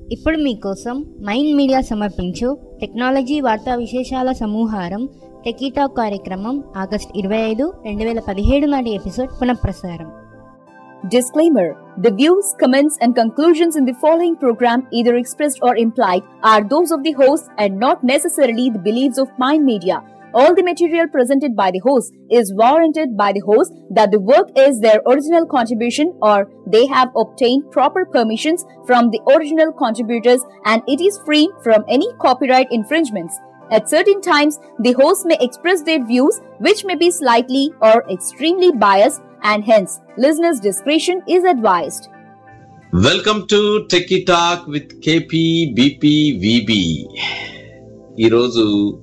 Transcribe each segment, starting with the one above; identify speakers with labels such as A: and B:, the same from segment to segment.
A: ఇప్పుడు మీకోసం mind media సమర్పించు టెక్నాలజీ వార్తా విశేషాల సమూహారం టెకీటాక్ కార్యక్రమం ఆగస్ట్ ఇరవై ఐదు రెండు వేల పదిహేడు నాటి ఎపిసోడ్ పునఃప్రసారం
B: Disclaimer The views, comments, and conclusions in the following program, either expressed or implied, are those of the host and not necessarily the beliefs of Mind Media. All the material presented by the host is warranted by the host that the work is their original contribution or they have obtained proper permissions from the original contributors and it is free from any copyright infringements. At certain times, the host may express their views which may be slightly or extremely biased and hence listeners' discretion is advised.
C: Welcome to techie talk with KP BP VB ఈరోజు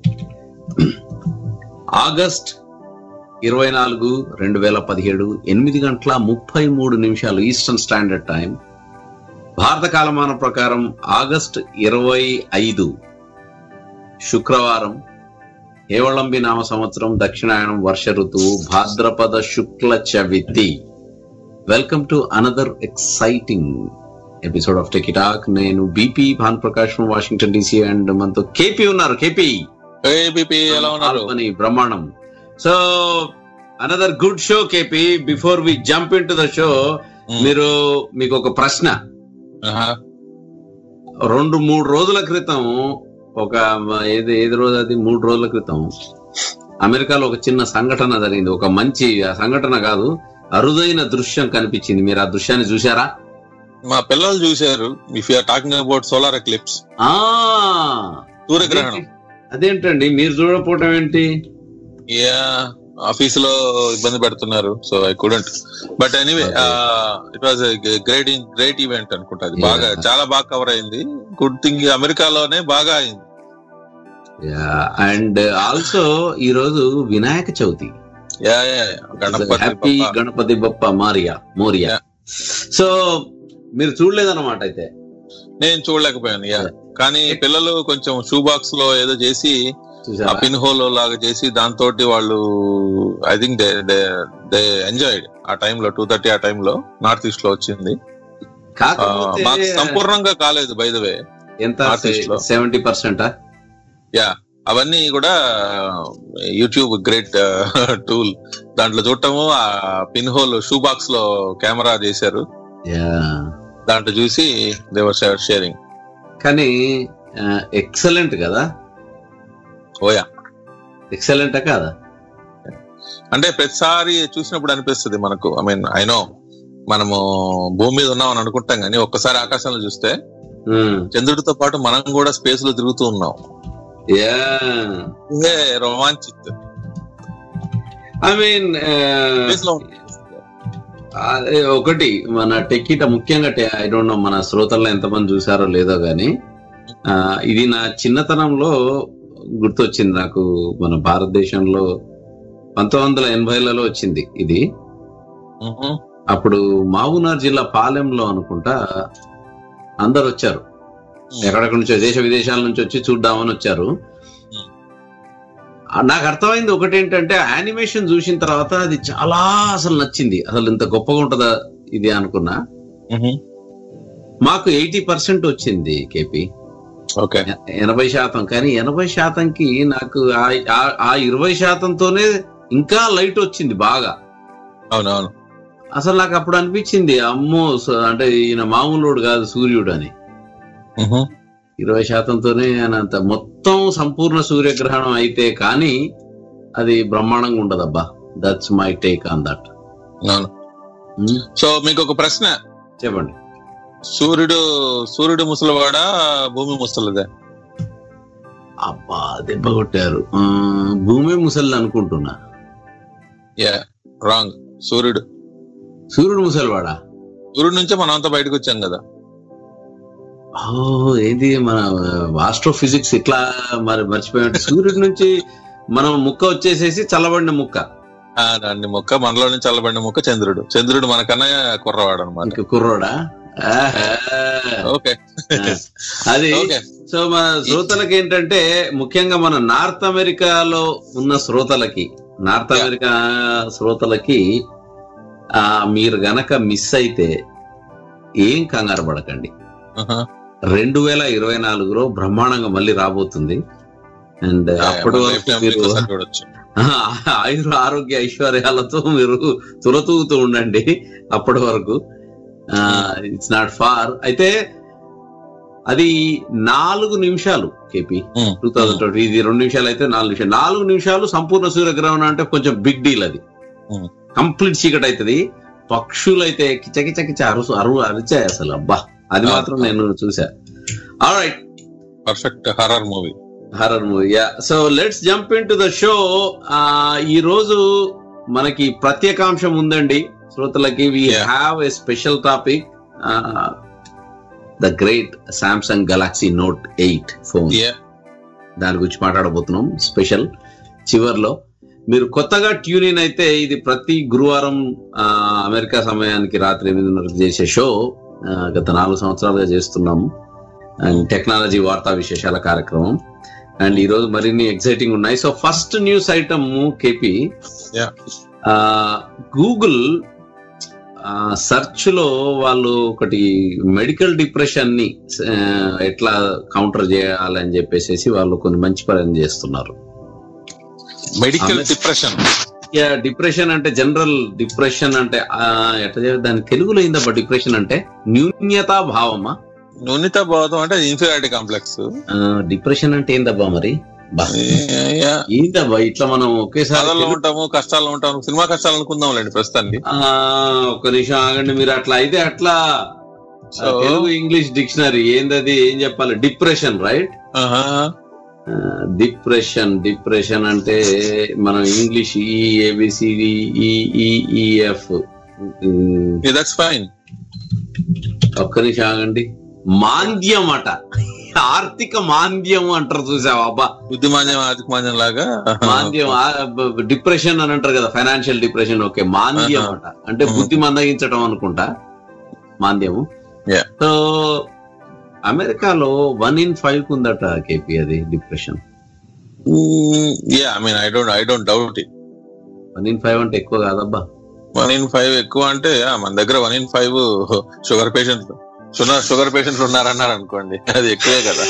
C: August ఇరవై నాలుగు రెండు వేల పదిహేడు ఎనిమిది గంటల ముప్పై మూడు నిమిషాలు ఈస్టర్న్ స్టాండర్డ్ టైం భారత కాలమాన ప్రకారం ఆగస్ట్ ఇరవై ఐదు శుక్రవారం హేవళంబి నామ సంవత్సరం దక్షిణాయనం వర్ష ఋతువు భాద్రపద శుక్ల చవితి welcome to another exciting episode of tech talk నేను BP Bhan Prakash from Washington DC and మనతో కేపీ ఉన్నారు కేపీ
D: ఏబిపి ఎలా ఉన్నారు
C: అని బ్రహ్మాండం so another good show KP before we jump in to the show మీరు మీకు ఒక ప్రశ్న
D: ఆహా.
C: రెండు మూడు రోజుల క్రితం ఒక ఏది ఏది రోజు అది మూడు రోజుల క్రితం అమెరికాలో ఒక చిన్న సంఘటన జరిగింది ఒక మంచి ఆ సంఘటన కాదు అరుదైన దృశ్యం కనిపించింది మీరు ఆ దృశ్యాన్ని చూసారా
D: మా పిల్లలు చూశారు if you're talking about solar eclipse
C: ఆ
D: సూర్యగ్రహణం
C: అదేంటండి మీరు చూడకపోవటం ఏంటి
D: యా ఆఫీస్ లో ఇబ్బంది పెడుతున్నారు so I couldn't but anyway it was great great event అనుకుంటా అది బాగా
C: Yeah.
D: చాలా బాగా కవర్ అయింది గుడ్ థింగ్ అమెరికాలోనే బాగా అయింది
C: అండ్ ఆల్సో ఈ రోజు Vinayaka Chavithi
D: yeah yeah Ganapati
C: happy
D: Bappa.
C: Ganapati Bappa Morya Morya
D: Yeah.
C: So మీరు చూడలేదన్నమాట అయితే
D: నేను చూడలేకపోయాను యా
C: Yeah.
D: కానీ పిల్లలు కొంచెం షూ బాక్స్ లో ఏదో చేసి ఆ
C: చూసారా
D: పిన్ హోల్ లాగా చేసి దాంతో వాళ్ళు I think they they enjoyed ఆ టైంలో టూ థర్టీ ఆ టైంలో నార్త్ ఈస్ట్ లో వచ్చింది ఆ, మాకు
C: కాకపోతే
D: సంపూర్ణంగా కాలేదు బై ద వే
C: ఎంత
D: North East లో.
C: సెవెంటీ పర్సెంటా
D: యా అవన్నీ కూడా యూట్యూబ్ గ్రేట్ టూల్ దాంట్లో చూడటము ఆ పిన్ హోల్ షూ బాక్స్ లో కెమెరా చేశారు దాంట్లో చూసి దేవర్ షేరింగ్
C: కానీ ఎక్సలెంట్ కదా
D: ఓయా
C: ఎక్సలెంట్ కాదా
D: అంటే ప్రతిసారి చూసినప్పుడు అనిపిస్తుంది మనకు ఐ మీన్ ఐ నో మనము భూమి మీద ఉన్నామని అనుకుంటాం కానీ ఒక్కసారి ఆకాశంలో చూస్తే చంద్రుడితో పాటు మనం కూడా స్పేస్ లో తిరుగుతూ ఉన్నాం
C: యా
D: ఇదే రోమాంచిత్
C: ఐ మీన్
D: స్పేస్ లో
C: ఒకటి మన టెక్కిట ముఖ్యంగా ఐ డోంట్ నో మన శ్రోతల్లో ఎంతమంది చూసారో లేదో గాని ఆ, ఇది నా చిన్నతనంలో గుర్తొచ్చింది నాకు మన భారతదేశంలో పంతొమ్మిది వందల ఎనభైలలో వచ్చింది ఇది
D: మ్హూ.
C: అప్పుడు మావునార్ జిల్లా పాలెంలో అనుకుంటా అందరు వచ్చారు ఎక్కడెక్కడి నుంచో దేశ విదేశాల నుంచి వచ్చి చూద్దామని వచ్చారు ఆ, నాకు అర్థమైంది ఒకటి ఏంటంటే యానిమేషన్ చూసిన తర్వాత అది చాలా అసలు నచ్చింది అసలు ఇంత గొప్పగా ఉంటుందా ఇది అనుకున్నా
D: మ్హూ.
C: మాకు ఎయిటీ పర్సెంట్ వచ్చింది కేపీ
D: ఓకే
C: ఎనభై శాతం కానీ ఎనభై శాతంకి నాకు ఆ- ఆ- ఆ ఇరవై శాతంతోనే ఇంకా లైట్ వచ్చింది బాగా
D: అవునవును
C: అసలు నాకు అప్పుడు అనిపించింది అమ్మో స- అంటే ఈయన మామూలుడు కాదు సూర్యుడు అని
D: మ్హూ.
C: ఇరవై శాతంతోనే ఆయన అంత మొత్తం సంపూర్ణ సూర్యగ్రహణం అయితే కానీ అది బ్రహ్మాండంగా ఉండదబ్బా that's my take on that
D: అవును సో మీకు ఒక ప్రశ్న
C: చెప్పండి
D: సూర్యుడు సూర్యుడు ముసలివాడా భూమి ముసలిదే
C: అబ్బా దెబ్బ కొట్టారు ఆ, భూమి ముసలి అనుకుంటున్నా
D: యా రాంగ్ సూర్యుడు
C: సూర్యుడు ముసలివాడా
D: సూర్యుడు నుంచే మనం అంతా బయటకు వచ్చాం కదా
C: ఓ ఏంది మన ఆస్ట్రోఫిజిక్స్ ఇట్లా మరి మర్చిపోయాడు సూర్యుడి నుంచి మనం ముక్క వచ్చేసేసి చల్లబడిన ముక్క
D: ఆ, దాన్ని మొక్క మనలో నుంచి చల్లబడిన మొక్క చంద్రుడు చంద్రుడు మన కన్నయ్య కుర్రవాడు అనమాట
C: ఇంక కుర్రోడా ఆహా.
D: ఓకే
C: అది
D: ఓకే
C: సో మన శ్రోతలకి ఏంటంటే ముఖ్యంగా మన నార్త్ అమెరికాలో ఉన్న శ్రోతలకి నార్త్
D: Yeah.
C: అమెరికా శ్రోతలకి ఆ మీరు గనక మిస్ అయితే ఏం కంగారు పడకండి
D: ఆహా.
C: రెండు వేల ఇరవై నాలుగులో బ్రహ్మాండంగా మళ్ళీ రాబోతుంది అండ్ అప్పటి వరకు మీరు
D: చూడొచ్చు
C: ఆయుర ఆరోగ్య ఐశ్వర్యాలతో మీరు తులతూగుతూ ఉండండి అప్పటి వరకు ఇట్స్ నాట్ ఫార్ అయితే అది నాలుగు నిమిషాలు KP
D: Hmm.
C: Two thousand twenty ఇది రెండు నిమిషాలు అయితే నాలుగు నిమిషాలు నాలుగు నిమిషాలు సంపూర్ణ సూర్యగ్రహణం అంటే కొంచెం బిగ్ డీల్ అది
D: Hmm.
C: కంప్లీట్ చీకటి అవుతుంది పక్షులు అయితే కిచకిచ కిచ అరుసు అరువు అరిచాయి అసలు అబ్బా అది
D: Ah.
C: మాత్రం నేను చూసా right
D: perfect horror movie
C: horror movie yeah so let's jump in to the show ఈ రోజు మనకి ప్రత్యేకాంశం ఉందండి శ్రోతలకి we
D: Yeah.
C: Have a special topic the great Samsung Galaxy Note eight phone దాని గురించి మాట్లాడబోతున్నాం స్పెషల్ చివర్లో మీరు కొత్తగా ట్యూన్ ఇన్ అయితే ఇది ప్రతి గురువారం ఆ, అమెరికా సమయానికి రాత్రి ఎనిమిదిన్నరకు చేసే షో ఆ, గత నాలుగు సంవత్సరాలుగా చేస్తున్నాము అండ్ టెక్నాలజీ వార్తా విశేషాల కార్యక్రమం అండ్ ఈ రోజు మరిన్ని ఎక్సైటింగ్ ఉన్నాయి so first news item KP
D: Yeah.
C: Google search లో వాళ్ళు ఒకటి మెడికల్ డిప్రెషన్ ని ఆ, ఎట్లా కౌంటర్ చేయాలని చెప్పేసి వాళ్ళు కొన్ని మంచి పని చేస్తున్నారు
D: medical
C: Amen.
D: Depression
C: yeah depression అంటే జనరల్ డిప్రెషన్ అంటే ఆ, ఎట్లా చెప్ప- దాని తెలుగులో ఏందబ్బా డిప్రెషన్ అంటే న్యూన్యతా భావమా
D: నూనెత బోధం అంటే ఇన్ఫీరియారిటీ కాంప్లెక్స్
C: డిప్రెషన్ అంటే ఏందబ్బా మరి బా ఏందబ్బా ఇట్లా మనం ఒకేసారి
D: బాధల్లో
C: తెలుగు-
D: ఉంటాము కష్టాల్లో ఉంటాము సినిమా కష్టాలు అనుకుందాంలేండి ప్రస్తుతానికి
C: ఆ, ఒక్క నిమిషం ఆగండి మీరు అట్లా అయితే అట్లా ఆ,
D: So-
C: తెలుగు ఇంగ్లీష్ డిక్షనరీ ఏందది ఏం చెప్పాలి డిప్రెషన్ రైట్
D: ఆహా.
C: డిప్రెషన్ డిప్రెషన్ అంటే మనం ఇంగ్లీష్ ఈ A B C D EF
D: Yeah, that's fine
C: ఒక్క నిమిషం ఆగండి మాంద్యం అట ఆర్థిక మాంద్యం అంటారు చూసావా అబ్బా
D: బుద్ధిమాంద్యం ఆర్థిక మాంద్యం లాగా
C: మాంద్యం డిప్రెషన్ అని అంటారు కదా ఫైనాన్షియల్ డిప్రెషన్ ఓకే మాంద్యం
D: ఆహా.
C: అట అంటే బుద్ధి మందగించడం అనుకుంటా మాంద్యము
D: Yeah.
C: సో అమెరికాలో వన్ ఇన్ ఫైవ్ ఉందట కేపీ అది depression
D: yeah I mean I don't I don't doubt it
C: one in five అంటే ఎక్కువ కాదబ్బా
D: వన్ ఇన్ ఫైవ్ ఎక్కువ అంటే yeah, మన దగ్గర one in five sugar patient sugar sugar పేషెంట్లు ఉన్నారన్నారు అనుకోండి అది ఎక్కువే కదా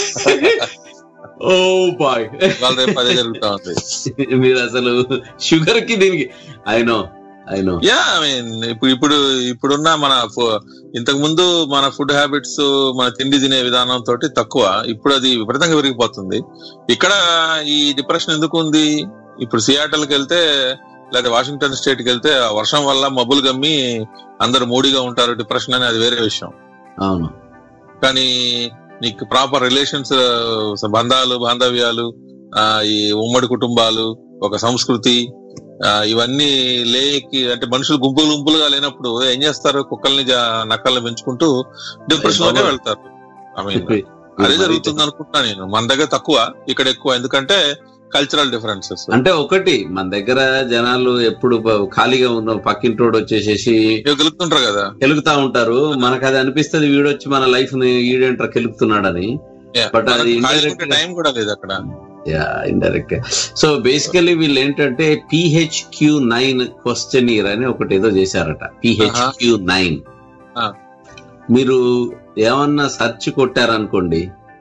C: ఓ బాయ్
D: వాళ్ళ రేపు అదే జరుగుతా ఉంది
C: మీరు అసలు షుగర్ కి దీనికి అయినో అయినో
D: యా ఐ మీన్ ఇప్పుడు ఇప్పుడు ఇప్పుడున్న మన ఫు- ఇంతకు ముందు మన ఫుడ్ హ్యాబిట్స్ మన తిండి తినే విధానం తోటి తక్కువ ఇప్పుడు అది విపరీతంగా పెరిగిపోతుంది ఇక్కడ ఈ డిప్రెషన్ ఎందుకు ఉంది ఇప్పుడు సియాటల్ కి వెళ్తే లేదా వాషింగ్టన్ స్టేట్ కి వెళ్తే ఆ వర్షం వల్ల మబ్బులు గమ్మి అందరు మూడిగా ఉంటారు డిప్రెషన్ అని అది వేరే విషయం
C: అవును
D: కానీ నీకు ప్రాపర్ రిలేషన్స్ బంధాలు బాంధవ్యాలు ఆ, ఈ ఉమ్మడి కుటుంబాలు ఒక సంస్కృతి ఆ, ఇవన్నీ లేకి అంటే మనుషులు గుంపులు గుంపులుగా లేనప్పుడు ఏం చేస్తారు కుక్కల్ని జా- నక్కల్ని పెంచుకుంటూ డిప్రెషన్ లోనే
C: బాబోయ్.
D: వెళ్తారు ఐ మీన్ అదే జరుగుతుంది అనుకుంటున్నా నేను మన దగ్గర తక్కువ ఇక్కడ ఎక్కువ ఎందుకంటే కల్చరల్ డిఫరెన్సెస్
C: అంటే ఒకటి మన దగ్గర జనాలు ఎప్పుడు ప- ఖాళీగా ఉన్న పక్కింటోడు వచ్చేసేసి
D: గెలుపుతుంటారు కదా
C: కెలుగుతా ఉంటారు మనకు అది అనిపిస్తుంది వీడొచ్చి మన లైఫ్ ని ఈడేంటారు కెలుగుతున్నాడని But అది indirect గా-
D: టైం కూడా లేదు అక్కడ
C: యా ఇండైరెక్ట్ సో బేసికలీ వీళ్ళు ఏంటంటే పిహెచ్క్యూ నైన్ క్వశ్చన్ ఇయర్ అని ఒకటి ఏదో చేశారట పిహెచ్క్యూ నైన్
D: ఆ.
C: మీరు ఏమన్నా సెర్చ్ కొట్టారనుకోండి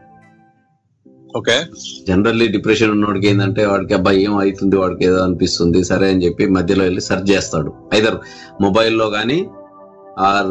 D: ఓకే
C: జనరల్లీ డిప్రెషన్ ఉన్నవాడికి ఏంటంటే వాడికి అబ్బాయి ఏం అవుతుంది వాడికి ఏదో అనిపిస్తుంది సరే అని చెప్పి మధ్యలో వెళ్ళి సెర్చ్ చేస్తాడు ఐదర్ మొబైల్లో కానీ ఆర్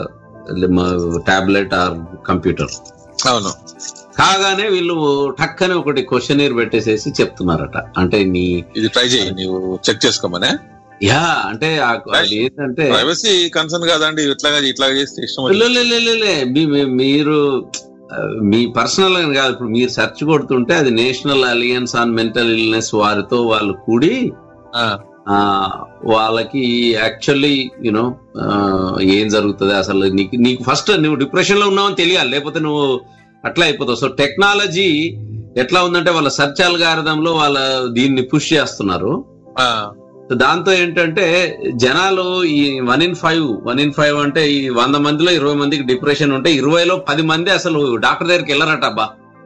C: టాబ్లెట్ ఆర్ కంప్యూటర్
D: అవును
C: కాగానే వీళ్ళు టక్కనే ఒకటి క్వశ్చనీర్ పెట్టేసేసి చెప్తున్నారట అంటే నీ
D: ఇది ట్రై చేయి నీవు చెక్ చేసుకోమనే
C: యా అంటే ఆ- అది ఏంటంటే
D: ప్రైవసీ కన్సర్న్ కాదండి ఇట్లాగా ఇట్లాగా చేస్తే ఇష్టం
C: లే, లే, లే, లే, లే. మీ- మీ- మీరు ఆ, మీ పర్సనల్ అని కాదు ఇప్పుడు మీరు సెర్చ్ కొడుతుంటే అది national alliance on mental illness వారితో వాళ్ళు కూడి
D: ఆ,
C: ఆ వాళ్ళకి యాక్చువల్లీ యునో ఏం జరుగుతుంది అసలు నీకు నీకు ఫస్ట్ నువ్వు డిప్రెషన్ లో ఉన్నావని తెలియాలి లేకపోతే నువ్వు అట్లా అయిపోతావు సో టెక్నాలజీ ఎట్లా ఉందంటే వాళ్ళ సెర్చ్ అల్గారిథంలో వాళ్ళ దీన్ని పుష్ చేస్తున్నారు
D: ఆ,
C: సో దాంతో ఏంటంటే జనాలు ఈ one in five one in five అంటే ఈ వంద మందిలో ఇరవై మందికి డిప్రెషన్ ఉంటే ఇరవైలో పది మంది అసలు డాక్టర్ దగ్గరికి వెళ్ళరట అబ్బా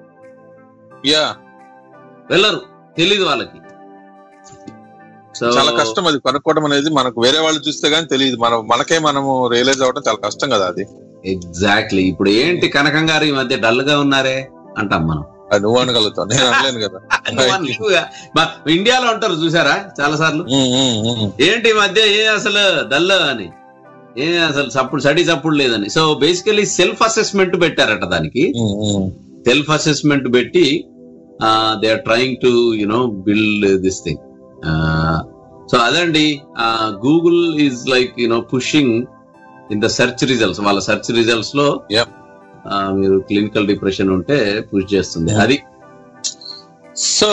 D: యా
C: వెళ్ళరు తెలీదు వాళ్ళకి సో
D: చాలా కష్టం అది కనుక్కోవడం అనేది మనకు వేరే వాళ్ళు చూస్తే గానీ తెలియదు మనం మనకే మనము రియలైజ్ అవ్వడం చాలా కష్టం కదా అది
C: ఎగ్జాక్ట్లీ ఇప్పుడు ఏంటి కనకం గారు ఈ మధ్య డల్ గా ఉన్నారే అంటాం మనం
D: అది నువ్వు అనగలుగుతావు నేను అనలేను కదా
C: మా ఇండియాలో ఉంటారు చూసారా చాలా సార్లు
D: ఉమ్, ఉమ్, ఉమ్.
C: ఏంటి ఈ మధ్య ఏ అసలు డల్ అని ఏ అసలు చప్పుడు సడి చప్పుడు లేదని సో బేసికలీ సెల్ఫ్ అసెస్మెంట్ పెట్టారట దానికి
D: ఉమ్, ఉమ్.
C: సెల్ఫ్ అసెస్మెంట్ పెట్టి they are trying to you know build this thing so అదండి Google is like you know pushing in the search results వాళ్ళ సెర్చ్ రిజల్ట్స్ లో
D: Yep.
C: uh, మీరు క్లినికల్ డిప్రెషన్ ఉంటే push చేస్తుంది
D: Yeah.
C: అది
D: so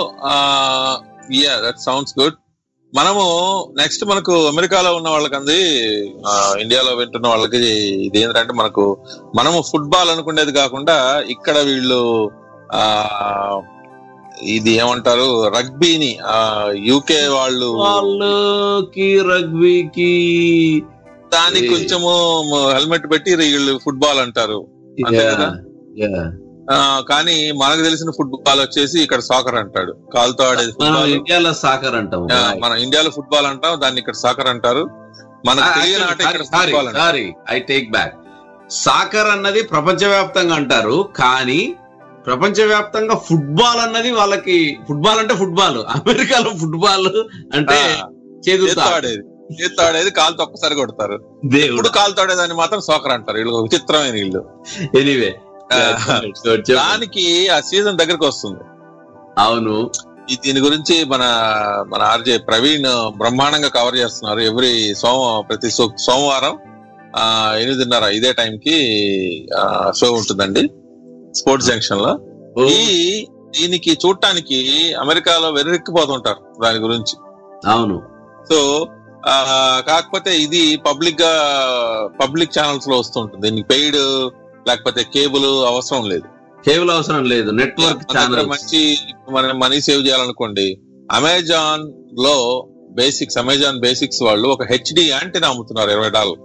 D: yeah that sounds good మనము next మనకు అమెరికాలో ఉన్న వాళ్ళకంది ఆ, ఇండియాలో వింటున్న వాళ్ళకి ఇది ఏంటంటే మనకు మనము ఫుట్బాల్ అనుకునేది కాకుండా ఇక్కడ వీళ్ళు ఆ ఇది ఏమంటారు రగ్బీని యూకే వాళ్ళు
C: వాళ్ళకి రగ్బీకి
D: దానికి
C: ఏ-
D: కొంచెము హెల్మెట్ పెట్టి వీళ్ళు ఫుట్బాల్ అంటారు అంతే కదా? ఆ, కానీ మనకు తెలిసిన ఫుట్బాల్ వచ్చేసి ఇక్కడ సాకర్ అంటాడు కాలుతో ఆడేది
C: మనం
D: ఫుట్బాల్
C: ఇండియాలో సాకర్ అంటాం
D: ఆ, మన ఇండియాలో ఫుట్బాల్ అంటాం దాన్ని ఇక్కడ సాకర్ అంటారు మనకు తెలియని ఆట ఇక్కడ ఫుట్బాల్ అంటారు
C: sorry I take back soccer అన్నది ప్రపంచవ్యాప్తంగా అంటారు కానీ ప్రపంచవ్యాప్తంగా ఫుట్బాల్ అన్నది వాళ్ళకి ఫుట్బాల్ అంటే ఫుట్బాల్ అమెరికాలో ఫుట్బాల్ అంటే
D: ఆ,
C: చేతులతో
D: చేత్తో ఆడేది చేత్తో ఆడేది కాలుతో ఒక్కసారి కొడతారు
C: దేవుడు
D: ఇప్పుడు కాలుతో ఆడేదాన్ని మాత్రం సోకర్ అంటారు వీళ్ళు ఒక విచిత్రమైన వీళ్ళు
C: ఎనీవే
D: ఆ, దానికి ఆ సీజన్ దగ్గరకు వస్తుంది
C: అవును
D: ఈ దీని గురించి మన మన ఆర్జే ప్రవీణ్ బ్రహ్మాండంగా కవర్ చేస్తున్నారు ఎవ్రీ సోమ ప్రతి సో- సోమవారం ఆ ఎనిమిదిన్నర ఇదే టైం కి షో ఉంటుందండి స్పోర్ట్స్ జంక్షన్ లో
C: ఓ,
D: ఈ దీనికి చూడటానికి అమెరికాలో వెర్రెక్కిపోతుంటారు దాని గురించి
C: అవును
D: సో ఆ, కాకపోతే ఇది పబ్లిక్ గా పబ్లిక్ ఛానల్స్ లో వస్తుంటుంది దీనికి పెయిడ్ లేకపోతే కేబుల్ అవసరం లేదు
C: కేబుల్ అవసరం లేదు నెట్వర్క్
D: మన దగ్గర
C: ఛానల్
D: మంచి మనం మనీ సేవ్ చేయాలనుకోండి అమెజాన్ లో బేసిక్స్ అమెజాన్ బేసిక్స్ వాళ్ళు ఒక హెచ్డి యాంటీనా అమ్ముతున్నారు ఇరవై డాలర్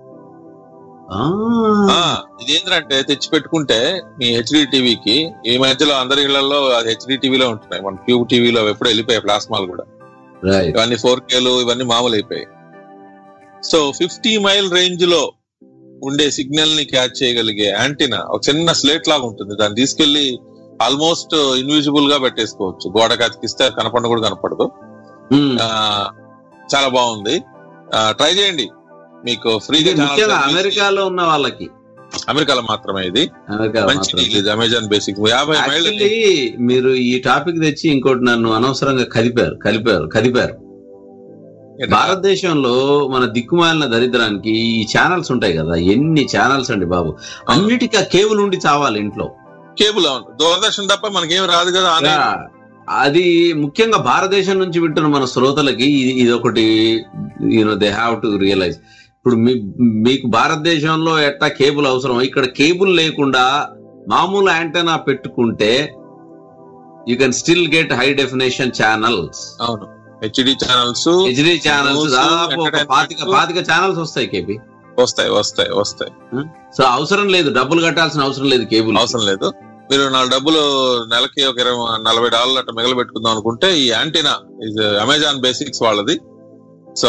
D: ఇది ఏంటంటే తెచ్చి పెట్టుకుంటే మీ హెచ్డి టీవీకి ఈ మధ్యలో అందరి ఇళ్లలో హెచ్డి టీవీలో ఉంటున్నాయి మన ట్యూబ్ టీవీలో ఎప్పుడు వెళ్ళిపోయాయి ప్లాస్మాలు కూడా
C: రైట్
D: ఇవన్నీ ఫోర్ కేలు ఇవన్నీ మామూలు అయిపోయాయి సో ఫిఫ్టీ మైల్ రేంజ్ లో ఉండే సిగ్నల్ ని క్యాచ్ చేయగలిగే యాంటీనా ఒక చిన్న స్లేట్ లాగా ఉంటుంది దాన్ని తీసుకెళ్లి ఆల్మోస్ట్ ఇన్విజిబుల్ గా పెట్టేసుకోవచ్చు గోడకి అతికిస్తే కనపడ కూడా కనపడదు ఆ, చాలా బాగుంది ట్రై చేయండి మీకు
C: ఇది
D: ఫ్రీగా
C: ముఖ్యంగా అమెరికాలో ఉన్న వాళ్ళకి
D: అమెరికాలో మాత్రమే ఇది
C: అమెరికా
D: మంచి
C: మాత్రమే.
D: deal ఇది అమెజాన్ బేసిక్ యాభై మైల్
C: యాక్చువల్లీ మీరు ఈ టాపిక్ తెచ్చి ఇంకోటి నన్ను అనవసరంగా కదిపారు కలిపారు కదిపారు భారతదేశంలో మన దిక్కుమాలిన దరిద్రానికి ఈ ఛానల్స్ ఉంటాయి కదా ఎన్ని ఛానల్స్ అండి బాబు అన్నిటికీ ఆ కేబుల్ ఉండి చావాలి ఇంట్లో
D: కేబుల్ అవును దూరదర్శన్ తప్ప మనకేం రాదు కదా ఆన్లైన్
C: యా, అది ముఖ్యంగా భారతదేశం నుంచి వింటున్న మన శ్రోతలకి ఇది- ఇది ఒకటి you know they have to realize ఇప్పుడు మీ- మీకు భారతదేశంలో ఎట్టా కేబుల్ అవసరం ఇక్కడ కేబుల్ లేకుండా మామూలు యాంటెనా పెట్టుకుంటే you can still get high definition channels
D: అవును HD channels
C: HD channels
D: News,
C: దాదాపు ఒక
D: entertainment.
C: పాతిక పాతిక ఛానల్స్ వస్తాయి కేపీ
D: వస్తాయి వస్తాయి వస్తాయి
C: సో అవసరం లేదు డబ్బులు కట్టాల్సిన అవసరం లేదు కేబుల్
D: అవసరం లేదు మీరు నాలుగు డబ్బులు నెలకి ఒక ఇరవై నలభై డాలర్లు అట్లా మిగల పెట్టుకుందాం అనుకుంటే ఈ యాంటీనా ఇది అమెజాన్ బేసిక్స్ వాళ్ళది సో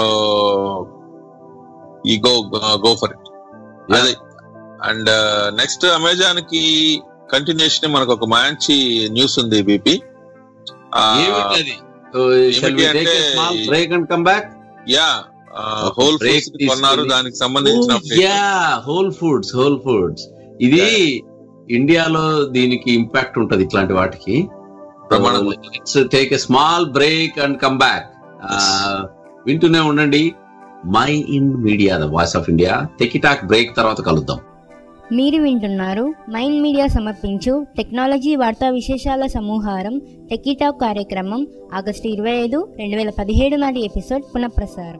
D: ఈ గో గో ఫర్ ఇట్ అది అండ్ నెక్స్ట్ అమెజాన్ కి కంటిన్యూషన్ మనకు ఒక మంచి న్యూస్ ఉంది బీపీ
C: ఏమిటది
D: ఏమిటి అంటే
C: break and come back
D: yeah
C: ఒక
D: హోల్
C: break
D: ఫుడ్స్ కొన్నారు
C: తీసుకొని-
D: దానికి సంబంధించిన update.
C: Yeah Whole Foods Whole Foods ఇది ఇండియాలో దీనికి ఇంపాక్ట్ ఉంటది ఇట్లాంటి వాటికి
D: ప్రమాణం.
C: Take a small break and come back వింటూనే ఉండండి my in Media the voice of India tech talk break తర్వాత కలుద్దాం
A: మీరు వింటున్నారు మైండ్ మీడియా సమర్పించు టెక్నాలజీ వార్తా విశేషాల సమూహారం టెకీటాక్ కార్యక్రమం ఆగస్టు ఇరవై ఐదు రెండు వేల పదిహేడు నాటి ఎపిసోడ్ పునఃప్రసారం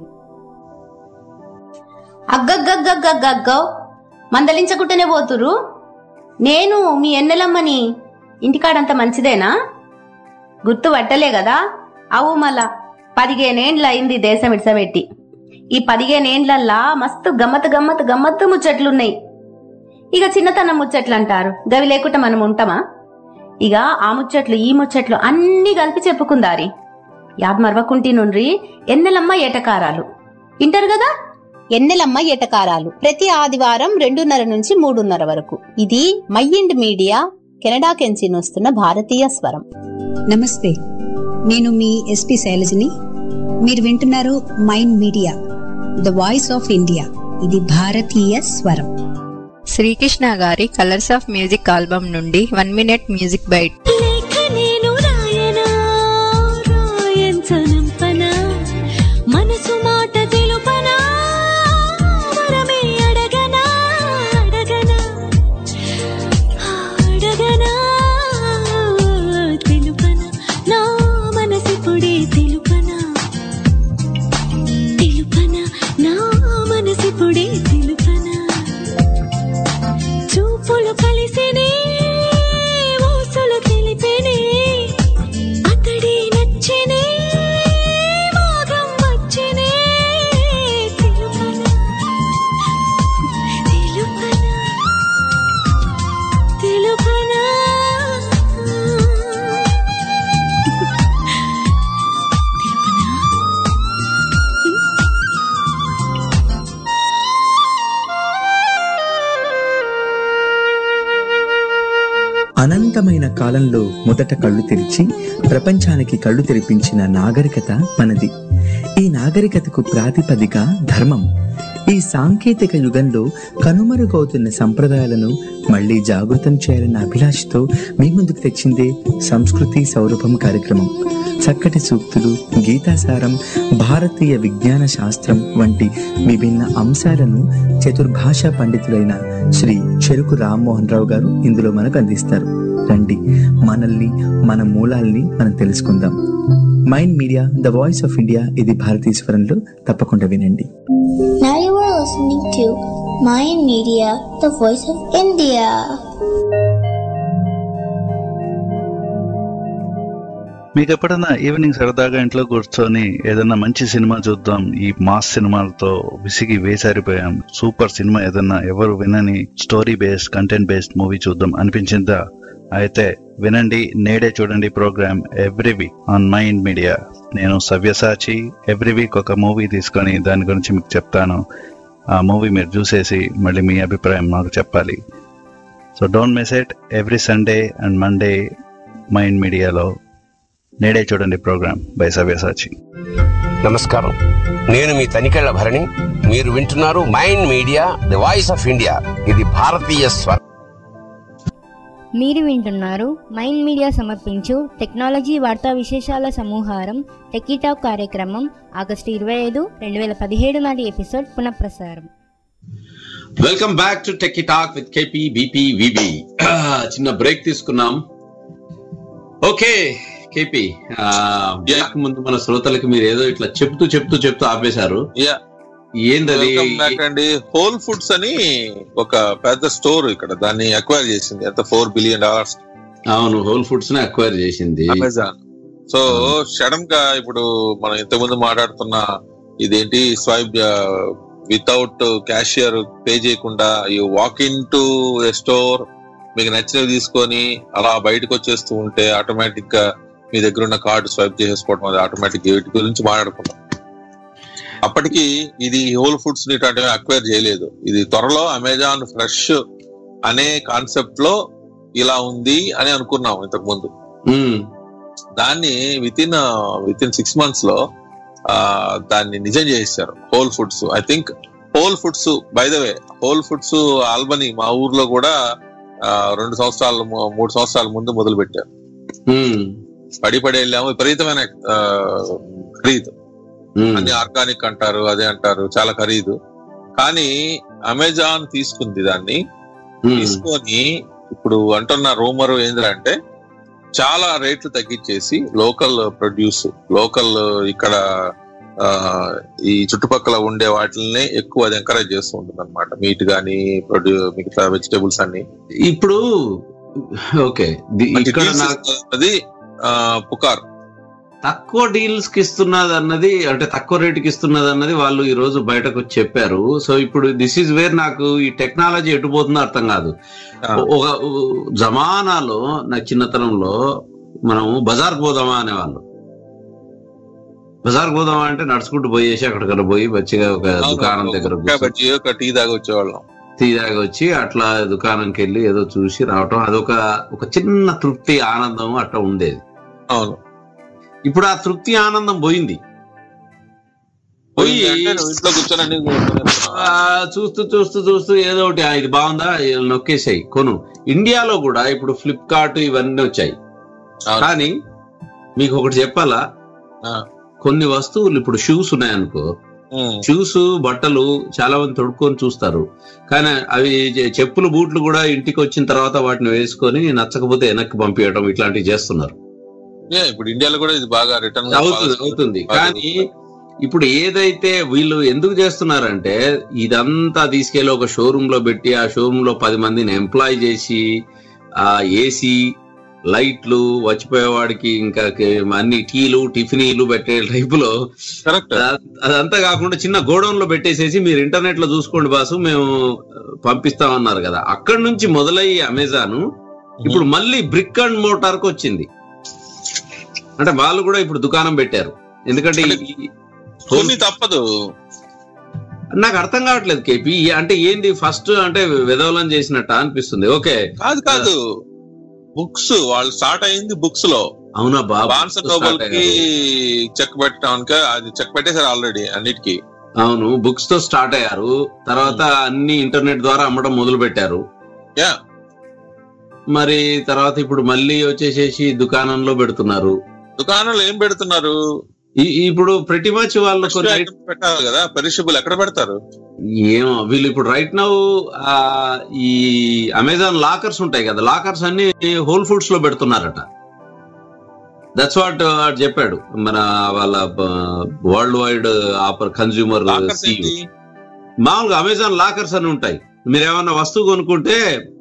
E: అగ్గగ్గగ్గగ్గగ్గో మందలించకుంటేనే పోతురు నేను మీ ఎన్నెలమ్మని ఇంటికాడంత మంచిదేనా గుర్తు పట్టలే కదా అవు మళ్ళా పదిహేనేండ్ల అయింది దేశం ఇడ్సబెట్టి ఈ పదిహేనేండ్లల్లా మస్తు గమ్మత్ గమ్మత్ గమ్మత్తు ముచ్చట్లున్నాయి ఇక చిన్నతనం ముచ్చట్లు అంటారు గవి లేకుండా మనం ఉంటామా ఇక ఆ ముచ్చట్లు ఈ ముచ్చట్లు అన్నీ కలిపి చెప్పుకుందారి యాద్ మరవకుంటి నుండ్రి ఎన్నెలమ్మ ఏటకారాలు ఇంటారు కదా ఎన్నెలమ్మ ఎటకారాలు ప్రతి ఆదివారం రెండున్నర నుంచి మూడున్నర వరకు ఇది మైండ్ మీడియా కెనడా కెంచి వస్తున్న భారతీయ స్వరం
F: నమస్తే నేను మీ ఎస్పి శైలజని మీరు వింటున్నారు Mind Media the voice of India ఇది భారతీయ స్వరం
G: శ్రీకృష్ణ గారి కలర్స్ ఆఫ్ మ్యూజిక్ ఆల్బమ్ నుండి వన్ మినిట్ మ్యూజిక్ బైట్
H: లేఖనేను రాయనా రాయంచనంపనా మనసు మాట తెలుపనా వరమే అడగనా అడగనా అడగనా తెలుపనా నా మనసిపుడే తెలుపనా తెలుపనా నా మనసిపుడే తెలుపనా చూపులు కలిసినే ఊసులు తెలిపినే అతడి నచ్చినే మోగం వచ్చినే తెలుపనా తెలుపనా తెలుపనా
I: అనంతమైన కాలంలో మొదట కళ్ళు తెరిచి ప్రపంచానికి కళ్ళు తెరిపించిన నాగరికత మనది ఈ నాగరికతకు ప్రాతిపదిక ధర్మం ఈ సాంకేతిక యుగంలో కనుమరుగవుతున్న సంప్రదాయాలను మళ్ళీ జాగృతం చేయాలన్న అభిలాషతో మీ ముందుకు తెచ్చిందే సంస్కృతి సౌరభం కార్యక్రమం చక్కటి సూక్తులు గీతాసారం భారతీయ విజ్ఞాన శాస్త్రం వంటి విభిన్న అంశాలను చతుర్భాషా పండితులైన శ్రీ చెరుకు రామ్మోహన్ రావు గారు ఇందులో మనకు అందిస్తారు రండి మనల్ని మన మూలాల్ని మనం తెలుసుకుందాం Mind Media the voice of India ఇది భారతీయ స్వరంలో తప్పకుండా వినండి
J: Now you are listening to Mayan Media, the voice of India.
K: మీకు ఎప్పుడైనా ఈవినింగ్ సరదాగా ఇంట్లో కూర్చొని ఏదైనా మంచి సినిమా చూద్దాం ఈ మాస్ సినిమాలతో విసిగి వేసారిపోయాం సూపర్ సినిమా ఏదైనా ఎవరు వినని story based content based movie చూద్దాం అనిపించిందా అయితే వినండి నేడే చూడండి programme every week on Mind Media నేను సవ్యసాచి ఎవ్రీ వీక్ ఒక మూవీ తీసుకొని దాని గురించి మీకు చెప్తాను ఆ మూవీ మీరు చూసేసి మళ్ళీ మీ అభిప్రాయం మాకు చెప్పాలి so don't miss it every Sunday and Monday Mind మీడియాలో నేడే చూడండి ప్రోగ్రామ్ బై సవ్యసాచి
L: నమస్కారం నేను మీ తనికెళ్ల భరణి మీరు వింటున్నారు Mind Media the voice of India ఇది భారతీయ స్వర
A: మీరు వింటున్నారు మైండ్ మీడియా సమర్పించు టెక్నాలజీ వార్తా విశేషాల సమూహారం టెకీటాక్ కార్యక్రమం ఆగస్టు ఇరవై ఐదు రెండు వేల పదిహేడు నాటి ఎపిసోడ్ పునఃప్రసారం
C: welcome back to tech talk with KP BP VB చిన్న బ్రేక్ తీసుకున్నాం ఓకే కేపీ ముందు మన శ్రోతలకి మీరు ఏదో ఇట్లా చెప్తూ చెప్తూ చెప్తూ ఆపేశారు
D: యా
C: ఏందది
D: వెల్కమ్ బ్యాక్ అండి హోల్ ఫుడ్స్ అని ఒక పెద్ద స్టోర్ ఇక్కడ దాన్ని అక్వైర్ చేసింది ఎంత ఫోర్ బిలియన్ డాలర్స్
C: అవును హోల్ ఫుడ్స్ ని అక్వైర్ చేసింది
D: అమెజాన్ సో సడన్ గా ఇప్పుడు మనం ఇంతకుముందు మాట్లాడుతున్న ఇదేంటి స్వైప్ వితౌట్ క్యాషియర్ పే చేయకుండా you walk in to a store మీకు నచ్చినవి తీసుకొని అలా బయటకు వచ్చేస్తూ ఉంటే ఆటోమేటిక్ గా మీ దగ్గర ఉన్న కార్డు స్వైప్ చేసేసుకోవడం అది ఆటోమేటిక్ వీటి గురించి మాట్లాడుకున్నాం అప్పటికి ఇది హోల్ ఫుడ్స్ ని ఇట్లాంటివి అక్వైర్ చేయలేదు ఇది త్వరలో అమెజాన్ ఫ్రెష్ అనే కాన్సెప్ట్ లో ఇలా ఉంది అని అనుకున్నాం ఇంతకు ముందు దాన్ని within within six months లో ఆ, దాన్ని నిజం చేశారు Whole Foods I think Whole Foods by the way Whole Foods Albany మా ఊర్లో కూడా ఆ, రెండు సంవత్సరాలు మూ- మూడు సంవత్సరాల ముందు మొదలు పెట్టారు పడి పడి వెళ్ళాము విపరీతమైన ఆ, ఖరీదు అన్ని ఆర్గానిక్ అంటారు అదే అంటారు చాలా ఖరీదు కానీ అమెజాన్ తీసుకుంది దాన్ని తీసుకొని ఇప్పుడు అంటున్న రూమర్ ఏంటంటే చాలా రేట్లు తగ్గించేసి లోకల్ ప్రొడ్యూస్ లోకల్ ఇక్కడ ఆ, ఈ చుట్టుపక్కల ఉండే వాటిని ఎక్కువ అది ఎంకరేజ్ చేస్తూ ఉంటుంది అనమాట మీట్ గానీ ప్రొడ్యూ మిగతా వెజిటేబుల్స్ అన్ని
C: ఇప్పుడు ఓకే ది-
D: మంచి
C: ఇక్కడ
D: deals
C: నాకు
D: ఇస్తున్నది ఆ, పుకార్
C: తక్కువ డీల్స్ కి ఇస్తున్నది అన్నది అంటే తక్కువ రేటుకి ఇస్తున్నది అన్నది వాళ్ళు ఈ రోజు బయటకు వచ్చి చెప్పారు సో ఇప్పుడు దిస్ ఈజ్ వేర్ నాకు ఈ టెక్నాలజీ ఎటు పోతుందో అర్థం కాదు ఒక జమానాలో నా చిన్నతనంలో మనము బజార్ పోదామా అనేవాళ్ళు బజార్ పోదాం అంటే నడుచుకుంటూ పోయేసి అక్కడికక్కడ పోయి మంచిగా ఒక దుకాణం దగ్గర
D: ఒక
C: కూర్చొని
D: బజ్జీ ఒక టీ దాకా వచ్చేవాళ్ళం
C: టీ దాకా వచ్చి అట్లా దుకాణంకి వెళ్ళి ఏదో చూసి రావటం అదొక ఒక చిన్న తృప్తి ఆనందం అట్లా ఉండేది
D: అవును
C: ఇప్పుడు ఆ తృప్తి ఆనందం పోయింది పోయి
D: అంటే నువ్వు ఇంట్లో కూర్చొని అన్ని
C: ఆ, చూస్తూ చూస్తూ చూస్తూ ఏదో ఒకటి ఆ, ఇది బాగుందా ఇది నొక్కేసాయి కొను ఇండియాలో కూడా ఇప్పుడు ఫ్లిప్కార్ట్ ఇవన్నీ వచ్చాయి కానీ మీకు ఒకటి చెప్పాలా కొన్ని వస్తువులు ఇప్పుడు షూస్ ఉన్నాయనుకో షూస్ బట్టలు చాలా మంది తొడుక్కొని చూస్తారు కానీ అవి చె- చెప్పులు బూట్లు కూడా ఇంటికి వచ్చిన తర్వాత వాటిని వేసుకొని నచ్చకపోతే వెనక్కి పంపించడం ఇట్లాంటివి చేస్తున్నారు
D: ఏ, ఇప్పుడు ఇండియాలో కూడా ఇది బాగా రిటర్న్
C: అవుతుంది అవుతుంది కానీ ఇప్పుడు ఏదైతే వీళ్ళు ఎందుకు చేస్తున్నారంటే ఇదంతా తీసుకెళ్లి ఒక షోరూమ్ లో పెట్టి ఆ షోరూమ్ లో పది మందిని ఎంప్లాయ్ చేసి ఆ ఏసీ లైట్లు వచ్చిపోయేవాడికి ఇంకా కే- అన్ని టీలు టిఫినీలు పెట్టే టైప్ లో అద- అదంతా కాకుండా చిన్న గోడౌన్ లో పెట్టేసేసి మీరు ఇంటర్నెట్ లో చూసుకోండి బాసు మేము పంపిస్తామన్నారు కదా అక్కడి నుంచి మొదలయ్యి అమెజాన్ ఇప్పుడు మళ్ళీ బ్రిక్ అండ్ మోటార్ కు వచ్చింది అంటే వాళ్ళు కూడా ఇప్పుడు దుకాణం పెట్టారు ఎందుకంటే ఈ-
D: కొన్ని తప్పదు
C: నాకు అర్థం కావట్లేదు కేపీ అంటే ఏంది ఫస్ట్ అంటే విధవలం చేసినట్ట అనిపిస్తుంది ఓకే
D: కాదు కాదు బుక్స్ వాళ్ళు స్టార్ట్ అయింది బుక్స్ లో
C: అవునా బాబు
D: బాన్స్ నోబల్ కి చెక్ పెట్టడానికి అది చెక్ పెట్టేశారు ఆల్రెడీ అన్నిటికీ
C: అవును బుక్స్ తో స్టార్ట్ అయ్యారు తర్వాత అన్ని ఇంటర్నెట్ ద్వారా అమ్మడం మొదలు పెట్టారు
D: యా
C: మరి తర్వాత ఇప్పుడు మళ్ళీ వచ్చేసేసి దుకాణంలో పెడుతున్నారు
D: దుకాణంలో ఏం పెడుతున్నారు
C: ఈ- ఇప్పుడు ప్రతి మచ్ వాళ్ళు కొన్ని
D: items పెట్టాలి కదా పెరిషబుల్ ఎక్కడ పెడతారు
C: ఏమో వీళ్ళు ఇప్పుడు రైట్ నౌ ఈ అమెజాన్ లాకర్స్ ఉంటాయి కదా లాకర్స్ అన్ని హోల్ ఫుడ్స్ లో పెడుతున్నారట దట్స్ వాట్ చెప్పాడు మన వాళ్ళ వరల్డ్ వైడ్ ఆపర్ కన్స్యూమర్ మామూలుగా అమెజాన్ లాకర్స్ అని ఉంటాయి మీరు ఏమన్నా వస్తువు కొనుక్కుంటే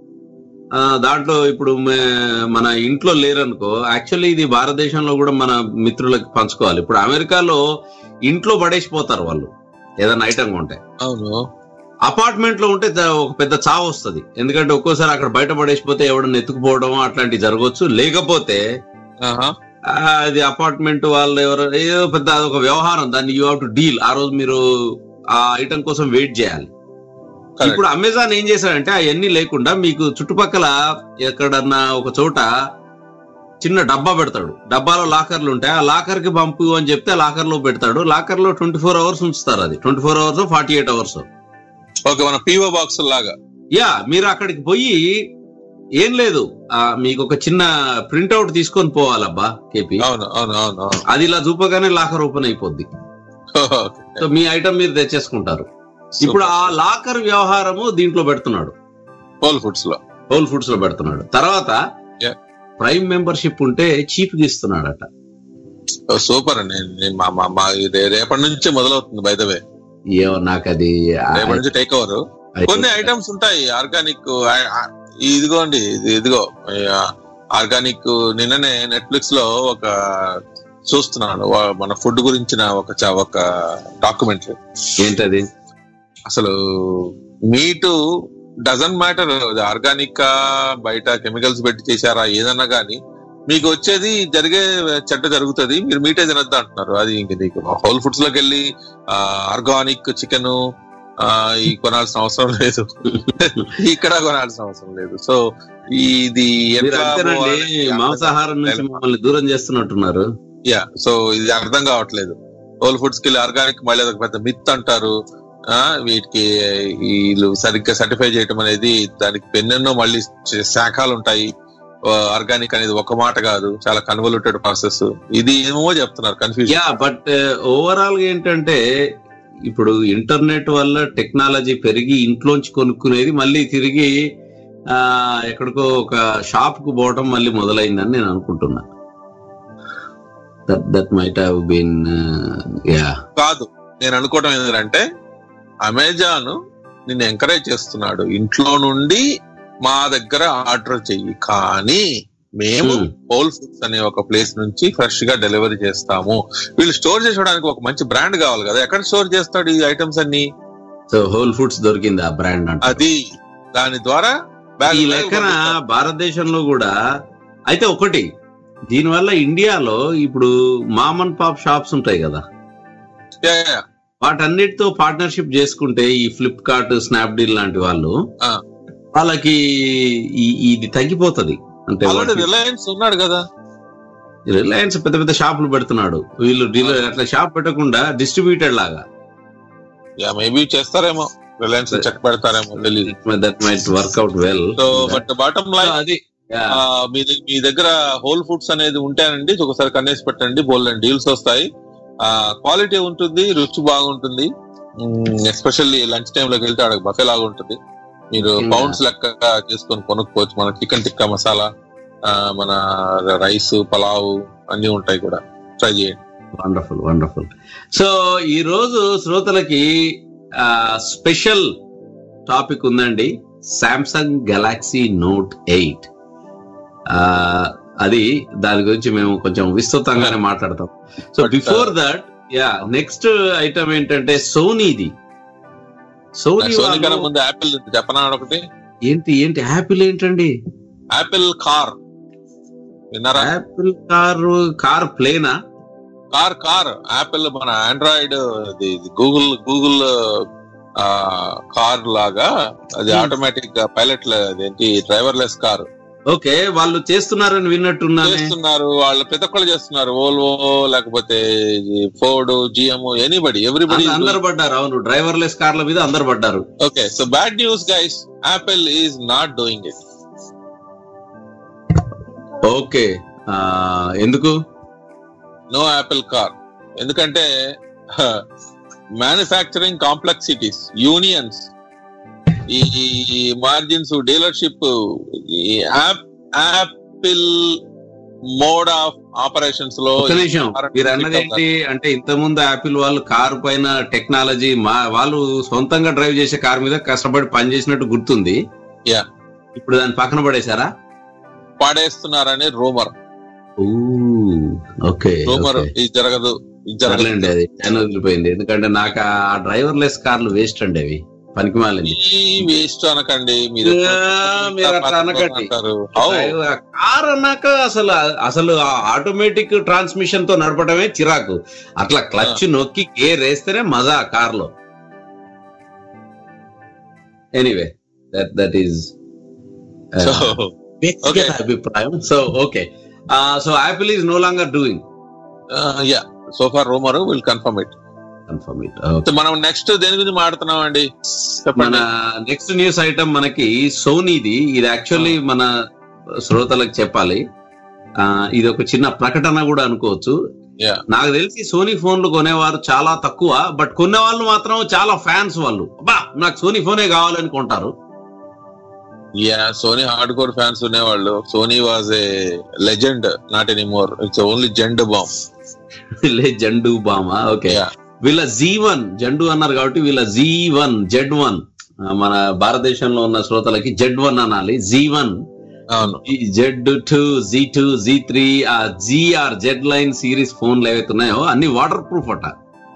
C: ఆ, దాంట్లో ఇప్పుడు మే- మన ఇంట్లో లేరనుకో యాక్చువల్లీ ఇది భారతదేశంలో కూడా మన మిత్రులకు పంచుకోవాలి ఇప్పుడు అమెరికాలో ఇంట్లో పడేసిపోతారు వాళ్ళు ఏదైనా ఐటమ్ కొంటే
D: అవును
C: అపార్ట్మెంట్ లో ఉంటే ద- ఒక పెద్ద చావు వస్తుంది ఎందుకంటే ఒక్కోసారి అక్కడ బయట పడేసిపోతే ఎవడన్నా ఎత్తుకుపోవడం అట్లాంటివి జరగవచ్చు లేకపోతే
D: ఆహా.
C: ఆ, అది అపార్ట్మెంట్ వాళ్ళు ఎవరు ఏదో పెద్ద అదొక వ్యవహారం దాన్ని యూ హావ్ టు డీల్ ఆ రోజు మీరు ఆ ఐటమ్ కోసం వెయిట్ చేయాలి ఇప్పుడు అమెజాన్ ఏం చేశాడంటే అవన్నీ లేకుండా మీకు చుట్టుపక్కల ఎక్కడన్నా ఒక చోట చిన్న డబ్బా పెడతాడు డబ్బాలో లాకర్లు ఉంటాయి ఆ లాకర్ కి పంపు అని చెప్తే ఆ లాకర్ లో పెడతాడు లాకర్ లో ట్వంటీ ఫోర్ అవర్స్ ఉంచుతారు అది twenty four hours forty eight hours
D: okay మన పీఓ బాక్స్ లాగా
C: యా మీరు అక్కడికి పోయి ఏం లేదు ఆ, మీకు ఒక చిన్న ప్రింట్అవుట్ తీసుకొని పోవాలబ్బా కేపీ
D: అవును అవును అవును అవును
C: అది ఇలా చూపగానే లాకర్ ఓపెన్ అయిపోద్ది సో మీ ఐటమ్ మీరు తెచ్చేసుకుంటారు ఇప్పుడు ఆ లాకర్ వ్యవహారము దీంట్లో పెడుతున్నాడు
D: హోల్ ఫుడ్స్ లో
C: హోల్ ఫుడ్స్ లో పెడుతున్నాడు తర్వాత ప్రైమ్ మెంబర్షిప్ ఉంటే చీప్ గా ఇస్తున్నాడట
D: సూపర్ అండి నేను మా మా- మా ఇది రేపటి నుంచే మొదలవుతుంది బై ద వే
C: ఏమో నాకు అది
D: రేపటి నుంచి టేక్ ఓవర్ కొన్ని ఐటమ్స్ ఉంటాయి ఆర్గానిక్ ఇదిగోండి ఇది ఇదిగో ఆర్గానిక్ నిన్ననే నెట్ఫ్లిక్స్ లో ఒక చూస్తున్నాను వా- మన ఫుడ్ గురించిన ఒక చ- ఒక డాక్యుమెంటరీ
C: ఏంటది
D: అసలు మీటు డజన్ మ్యాటర్ ఆర్గానిక్ బయట కెమికల్స్ పెట్టి చేశారా ఏదన్నా గానీ మీకు వచ్చేది జరిగే చెడ్డ జరుగుతుంది మీరు మీటే తినొద్దు అంటున్నారు అది ఇంక నీకు హోల్ ఫుడ్స్ లోకి వెళ్ళి ఆర్గానిక్ చికెన్ ఈ కొనాల్సిన అవసరం లేదు ఇక్కడ కొనాల్సిన అవసరం లేదు సో ఇది
C: మీరు
D: ఎట్లా
C: అంతేనండి
D: పోవాలని
C: మాంసాహారం నుంచి మమ్మల్ని దూరం చేస్తున్నట్టున్నారు
D: యా సో ఇది అర్థం కావట్లేదు హోల్ ఫుడ్స్ కి ఆర్గానిక్ మళ్ళీ అదొక పెద్ద మిత్ అంటారు ఆ వీటికి వీళ్ళు సరిగ్గా సర్టిఫై చేయటం అనేది దానికి ఎన్నెన్నో మళ్ళీ చే- శాఖలు ఉంటాయి ఆర్గానిక్ అనేది ఒక మాట కాదు చాలా కన్వల్యూటెడ్ ప్రాసెస్ ఇది ఏమో చెప్తున్నారు కన్ఫ్యూజన్
C: యా బట్ ఓవరాల్ గా ఏంటంటే ఇప్పుడు ఇంటర్నెట్ వల్ల టెక్నాలజీ పెరిగి ఇంట్లోంచి కొనుక్కునేది మళ్ళీ తిరిగి ఆ ఎక్కడికో ఒక షాప్ కు పోవడం మళ్ళీ మొదలైందని నేను అనుకుంటున్నా that that might have been yeah
D: కాదు నేను అనుకోవడం ఏంటంటే అమెజాన్ నిన్ను ఎంకరేజ్ చేస్తున్నాడు ఇంట్లో నుండి మా దగ్గర ఆర్డర్ చెయ్యి కానీ మేము హోల్ ఫుడ్స్ అనే ఒక ప్లేస్ నుంచి ఫ్రెష్ గా డెలివరీ చేస్తాము వీళ్ళు స్టోర్ చేసుకోవడానికి ఒక మంచి బ్రాండ్ కావాలి కదా ఎక్కడ స్టోర్ చేస్తాడు ఈ ఐటమ్స్ అన్ని
C: సో హోల్ ఫుడ్స్ దొరికింది ఆ బ్రాండ్ అంటే
D: అది దాని ద్వారా
C: ఈ లెక్కన భారతదేశంలో కూడా అయితే ఒకటి దీనివల్ల ఇండియాలో ఇప్పుడు మామ్ అండ్ పాప్ షాప్స్ ఉంటాయి కదా వాటన్నిటితో పార్ట్నర్షిప్ చేసుకుంటే ఈ ఫ్లిప్కార్ట్ స్నాప్డీల్ లాంటి వాళ్ళు వాళ్ళకి ఈ- ఇది తగ్గిపోతది అంటే
D: ఆల్రెడీ
C: వాటి-
D: రిలయన్స్ ఉన్నాడు కదా
C: రిలయన్స్ పెద్ద పెద్ద షాపులు పెడుతున్నాడు వీళ్ళు డీలర్ అట్లా షాప్ పెట్టకుండా డిస్ట్రిబ్యూటెడ్ లాగా
D: యా మేబీ చేస్తారేమో రిలయన్స్ చెక్ పెడతారేమో తెలియదు
C: that might work out well
D: so but bottom line
C: అది
D: మీ ద- మీ దగ్గర హోల్ ఫుడ్స్ అనేది ఉంటేనండి ఒకసారి కన్నేసి పెట్టండి బోల్డ్ డీల్స్ వస్తాయి క్వాలిటీ ఉంటుంది రుచి బాగుంటుంది ఎస్పెషల్లీ లంచ్ టైం లోకి వెళ్తే అక్కడ బఫే లాగా ఉంటుంది మీరు
C: Yeah.
D: పౌండ్స్ లెక్క చేసుకొని కొనుక్కోవచ్చు మన చికెన్ టిక్కా మసాలా ఆ, మన రైస్ పలావ్ అన్ని ఉంటాయి కూడా ట్రై చేయండి
C: వండర్ఫుల్ వండర్ఫుల్ సో ఈ రోజు శ్రోతలకి స్పెషల్ టాపిక్ ఉందండి సామ్సంగ్ గెలాక్సీ నోట్ ఎయిట్ అది దాని గురించి మేము కొంచెం విస్తృతంగానే మాట్లాడతాం so before that yeah next item ఏంటంటే సోనీది సోనీ
D: సోనీ కన్నా
C: వాళ్ళు-
D: ముందు యాపిల్ చెప్పనా ఒకటి
C: ఏంటి ఏంటి యాపిల్ ఏంటండి
D: యాపిల్ కార్ విన్నారా
C: యాపిల్ కార్ కార్ ప్లేనా
D: కార్ కార్ యాపిల్ మన ఆండ్రాయిడ్ గూగుల్ గూగుల్ కార్ లాగా అది
C: Hmm.
D: ఆటోమేటిక్ పైలట్ ఏంటి డ్రైవర్లెస్ కార్
C: ఓకే వాళ్ళు చేస్తున్నారని విన్నట్టున్నానే
D: చేస్తున్నారు వాళ్ళ ప్రతి ఒక్కళ్ళు చేస్తున్నారు ఓల్వో లేకపోతే ఫోర్డ్ జిఎం ఎనీబడి ఎవ్రీబడి
C: అంద- అందరు పడ్డారు అవును డ్రైవర్లెస్ కార్ల మీద అందరు పడ్డారు
D: okay so bad news guys Apple is not doing it
C: okay ఆ, ఎందుకు
D: నో యాపిల్ కార్ ఎందుకంటే మ్యానుఫ్యాక్చరింగ్ కాంప్లెక్సిటీస్ యూనియన్స్ ఈ margins dealership Apple mode of operations లో
C: ఒక్క నిమిషం మీరు అన్నది ఏంటి అంటే ఇంత ముందు యాపిల్ వాళ్ళు కారు పైన టెక్నాలజీ మా వాళ్ళు సొంతంగా డ్రైవ్ చేసే కార్ మీద కష్టపడి పని చేసినట్టు గుర్తుంది
D: యా
C: ఇప్పుడు దాన్ని పక్కన పడేశారా
D: పడేస్తున్నారని రూమర్
C: ఓకే
D: రూమర్ ఇది జరగదు ఇది జరగదు
C: సర్లేండి అది చాలా వదిలిపోయింది ఎందుకంటే నాకు ఆ డ్రైవర్లెస్ కార్లు వేస్ట్ అండి అవి పనికి మాలింది
D: వేస్ట్ అనకండి మీరు
C: మీరు అట్లా అనకండి
D: అంటారు
C: కార్ అన్నాక అసలు అసలు ఆటోమేటిక్ ట్రాన్స్మిషన్ తో నడపడమే చిరాకు అట్లా క్లచ్ నొక్కి గేర్ వేస్తేనే మజా కార్ లో ఎనీవే దట్ దట్ ఈస్ వ్యక్తిగత అభిప్రాయం so okay so Apple is no longer doing
D: yeah so far rumour will confirm it
C: confirm it
D: మనం నెక్స్ట్ దేని గురించి మాట్లాడుతున్నాం అండి
C: మన నెక్స్ట్ న్యూస్ ఐటమ్ మనకి సోనీది ఇది యాక్చువల్లీ మన శ్రోతలకు చెప్పాలి ఆ, ఇది ఒక చిన్న ప్రకటన కూడా అనుకోవచ్చు
D: యా
C: నాకు తెలిసి సోనీ ఫోన్లు కొనేవారు చాలా తక్కువ బట్ కొనే వాళ్ళు మాత్రం చాలా ఫ్యాన్స్ వాళ్ళు బా నాకు సోనీ ఫోనే కావాలని కొంటారు
D: yeah Sony hard core fans ఉండేవాళ్ళు Sony was a legend not anymore it's only Zandu బాంబ్
C: లే జండు బామా ఓకే వీళ్ళ జీ వన్ జండు అన్నారు కాబట్టి వీళ్ళ జీ వన్ జెడ్ వన్ మన భారతదేశంలో ఉన్న శ్రోతలకి జెడ్ వన్ అనాలి జీ వన్
D: అవును
C: Z two G two G three ఆ జిఆర్ జెడ్ లైన్ సిరీస్ ఫోన్లు ఏవైతే ఉన్నాయో అన్ని వాటర్ ప్రూఫ్ అట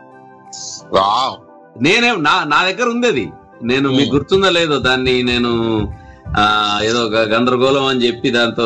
C: నేనే నా నా దగ్గర ఉంది అది నేను మీకు గుర్తుందా లేదో దాన్ని నేను ఆ ఏదో గ- గందరగోళం అని చెప్పి దాంతో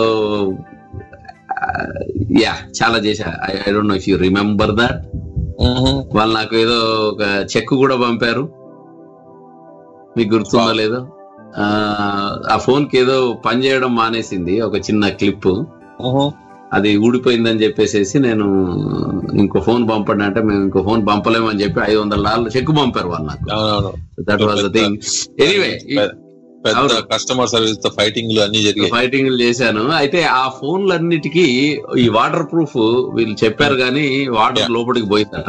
C: యా చాలా చేశా I don't know if you remember that వాళ్ళు నాకు ఏదో ఒక చెక్ కూడా పంపారు మీకు గుర్తుందో లేదో ఆ, ఆ ఫోన్ కి ఏదో పని చేయడం మానేసింది ఒక చిన్న క్లిప్ అది ఊడిపోయిందని చెప్పేసేసి నేను ఇంకో ఫోన్ పంపండి అంటే మేము ఇంకో ఫోన్ పంపలేమని చెప్పి ఐదు వందల డాలర్లు చెక్ పంపారు వాళ్ళు నాకు
D: అవునవును
C: that was the thing anyway
D: పెద్ద కస్టమర్ సర్వీస్ తో ఫైటింగ్లు అన్ని జరిగాయి
C: ఫైటింగ్ చేశాను అయితే ఆ ఫోన్లన్నిటికీ ఈ వాటర్ ప్రూఫ్ వీళ్ళు చెప్పారు కానీ వాటర్ లోపలికి పోయిందట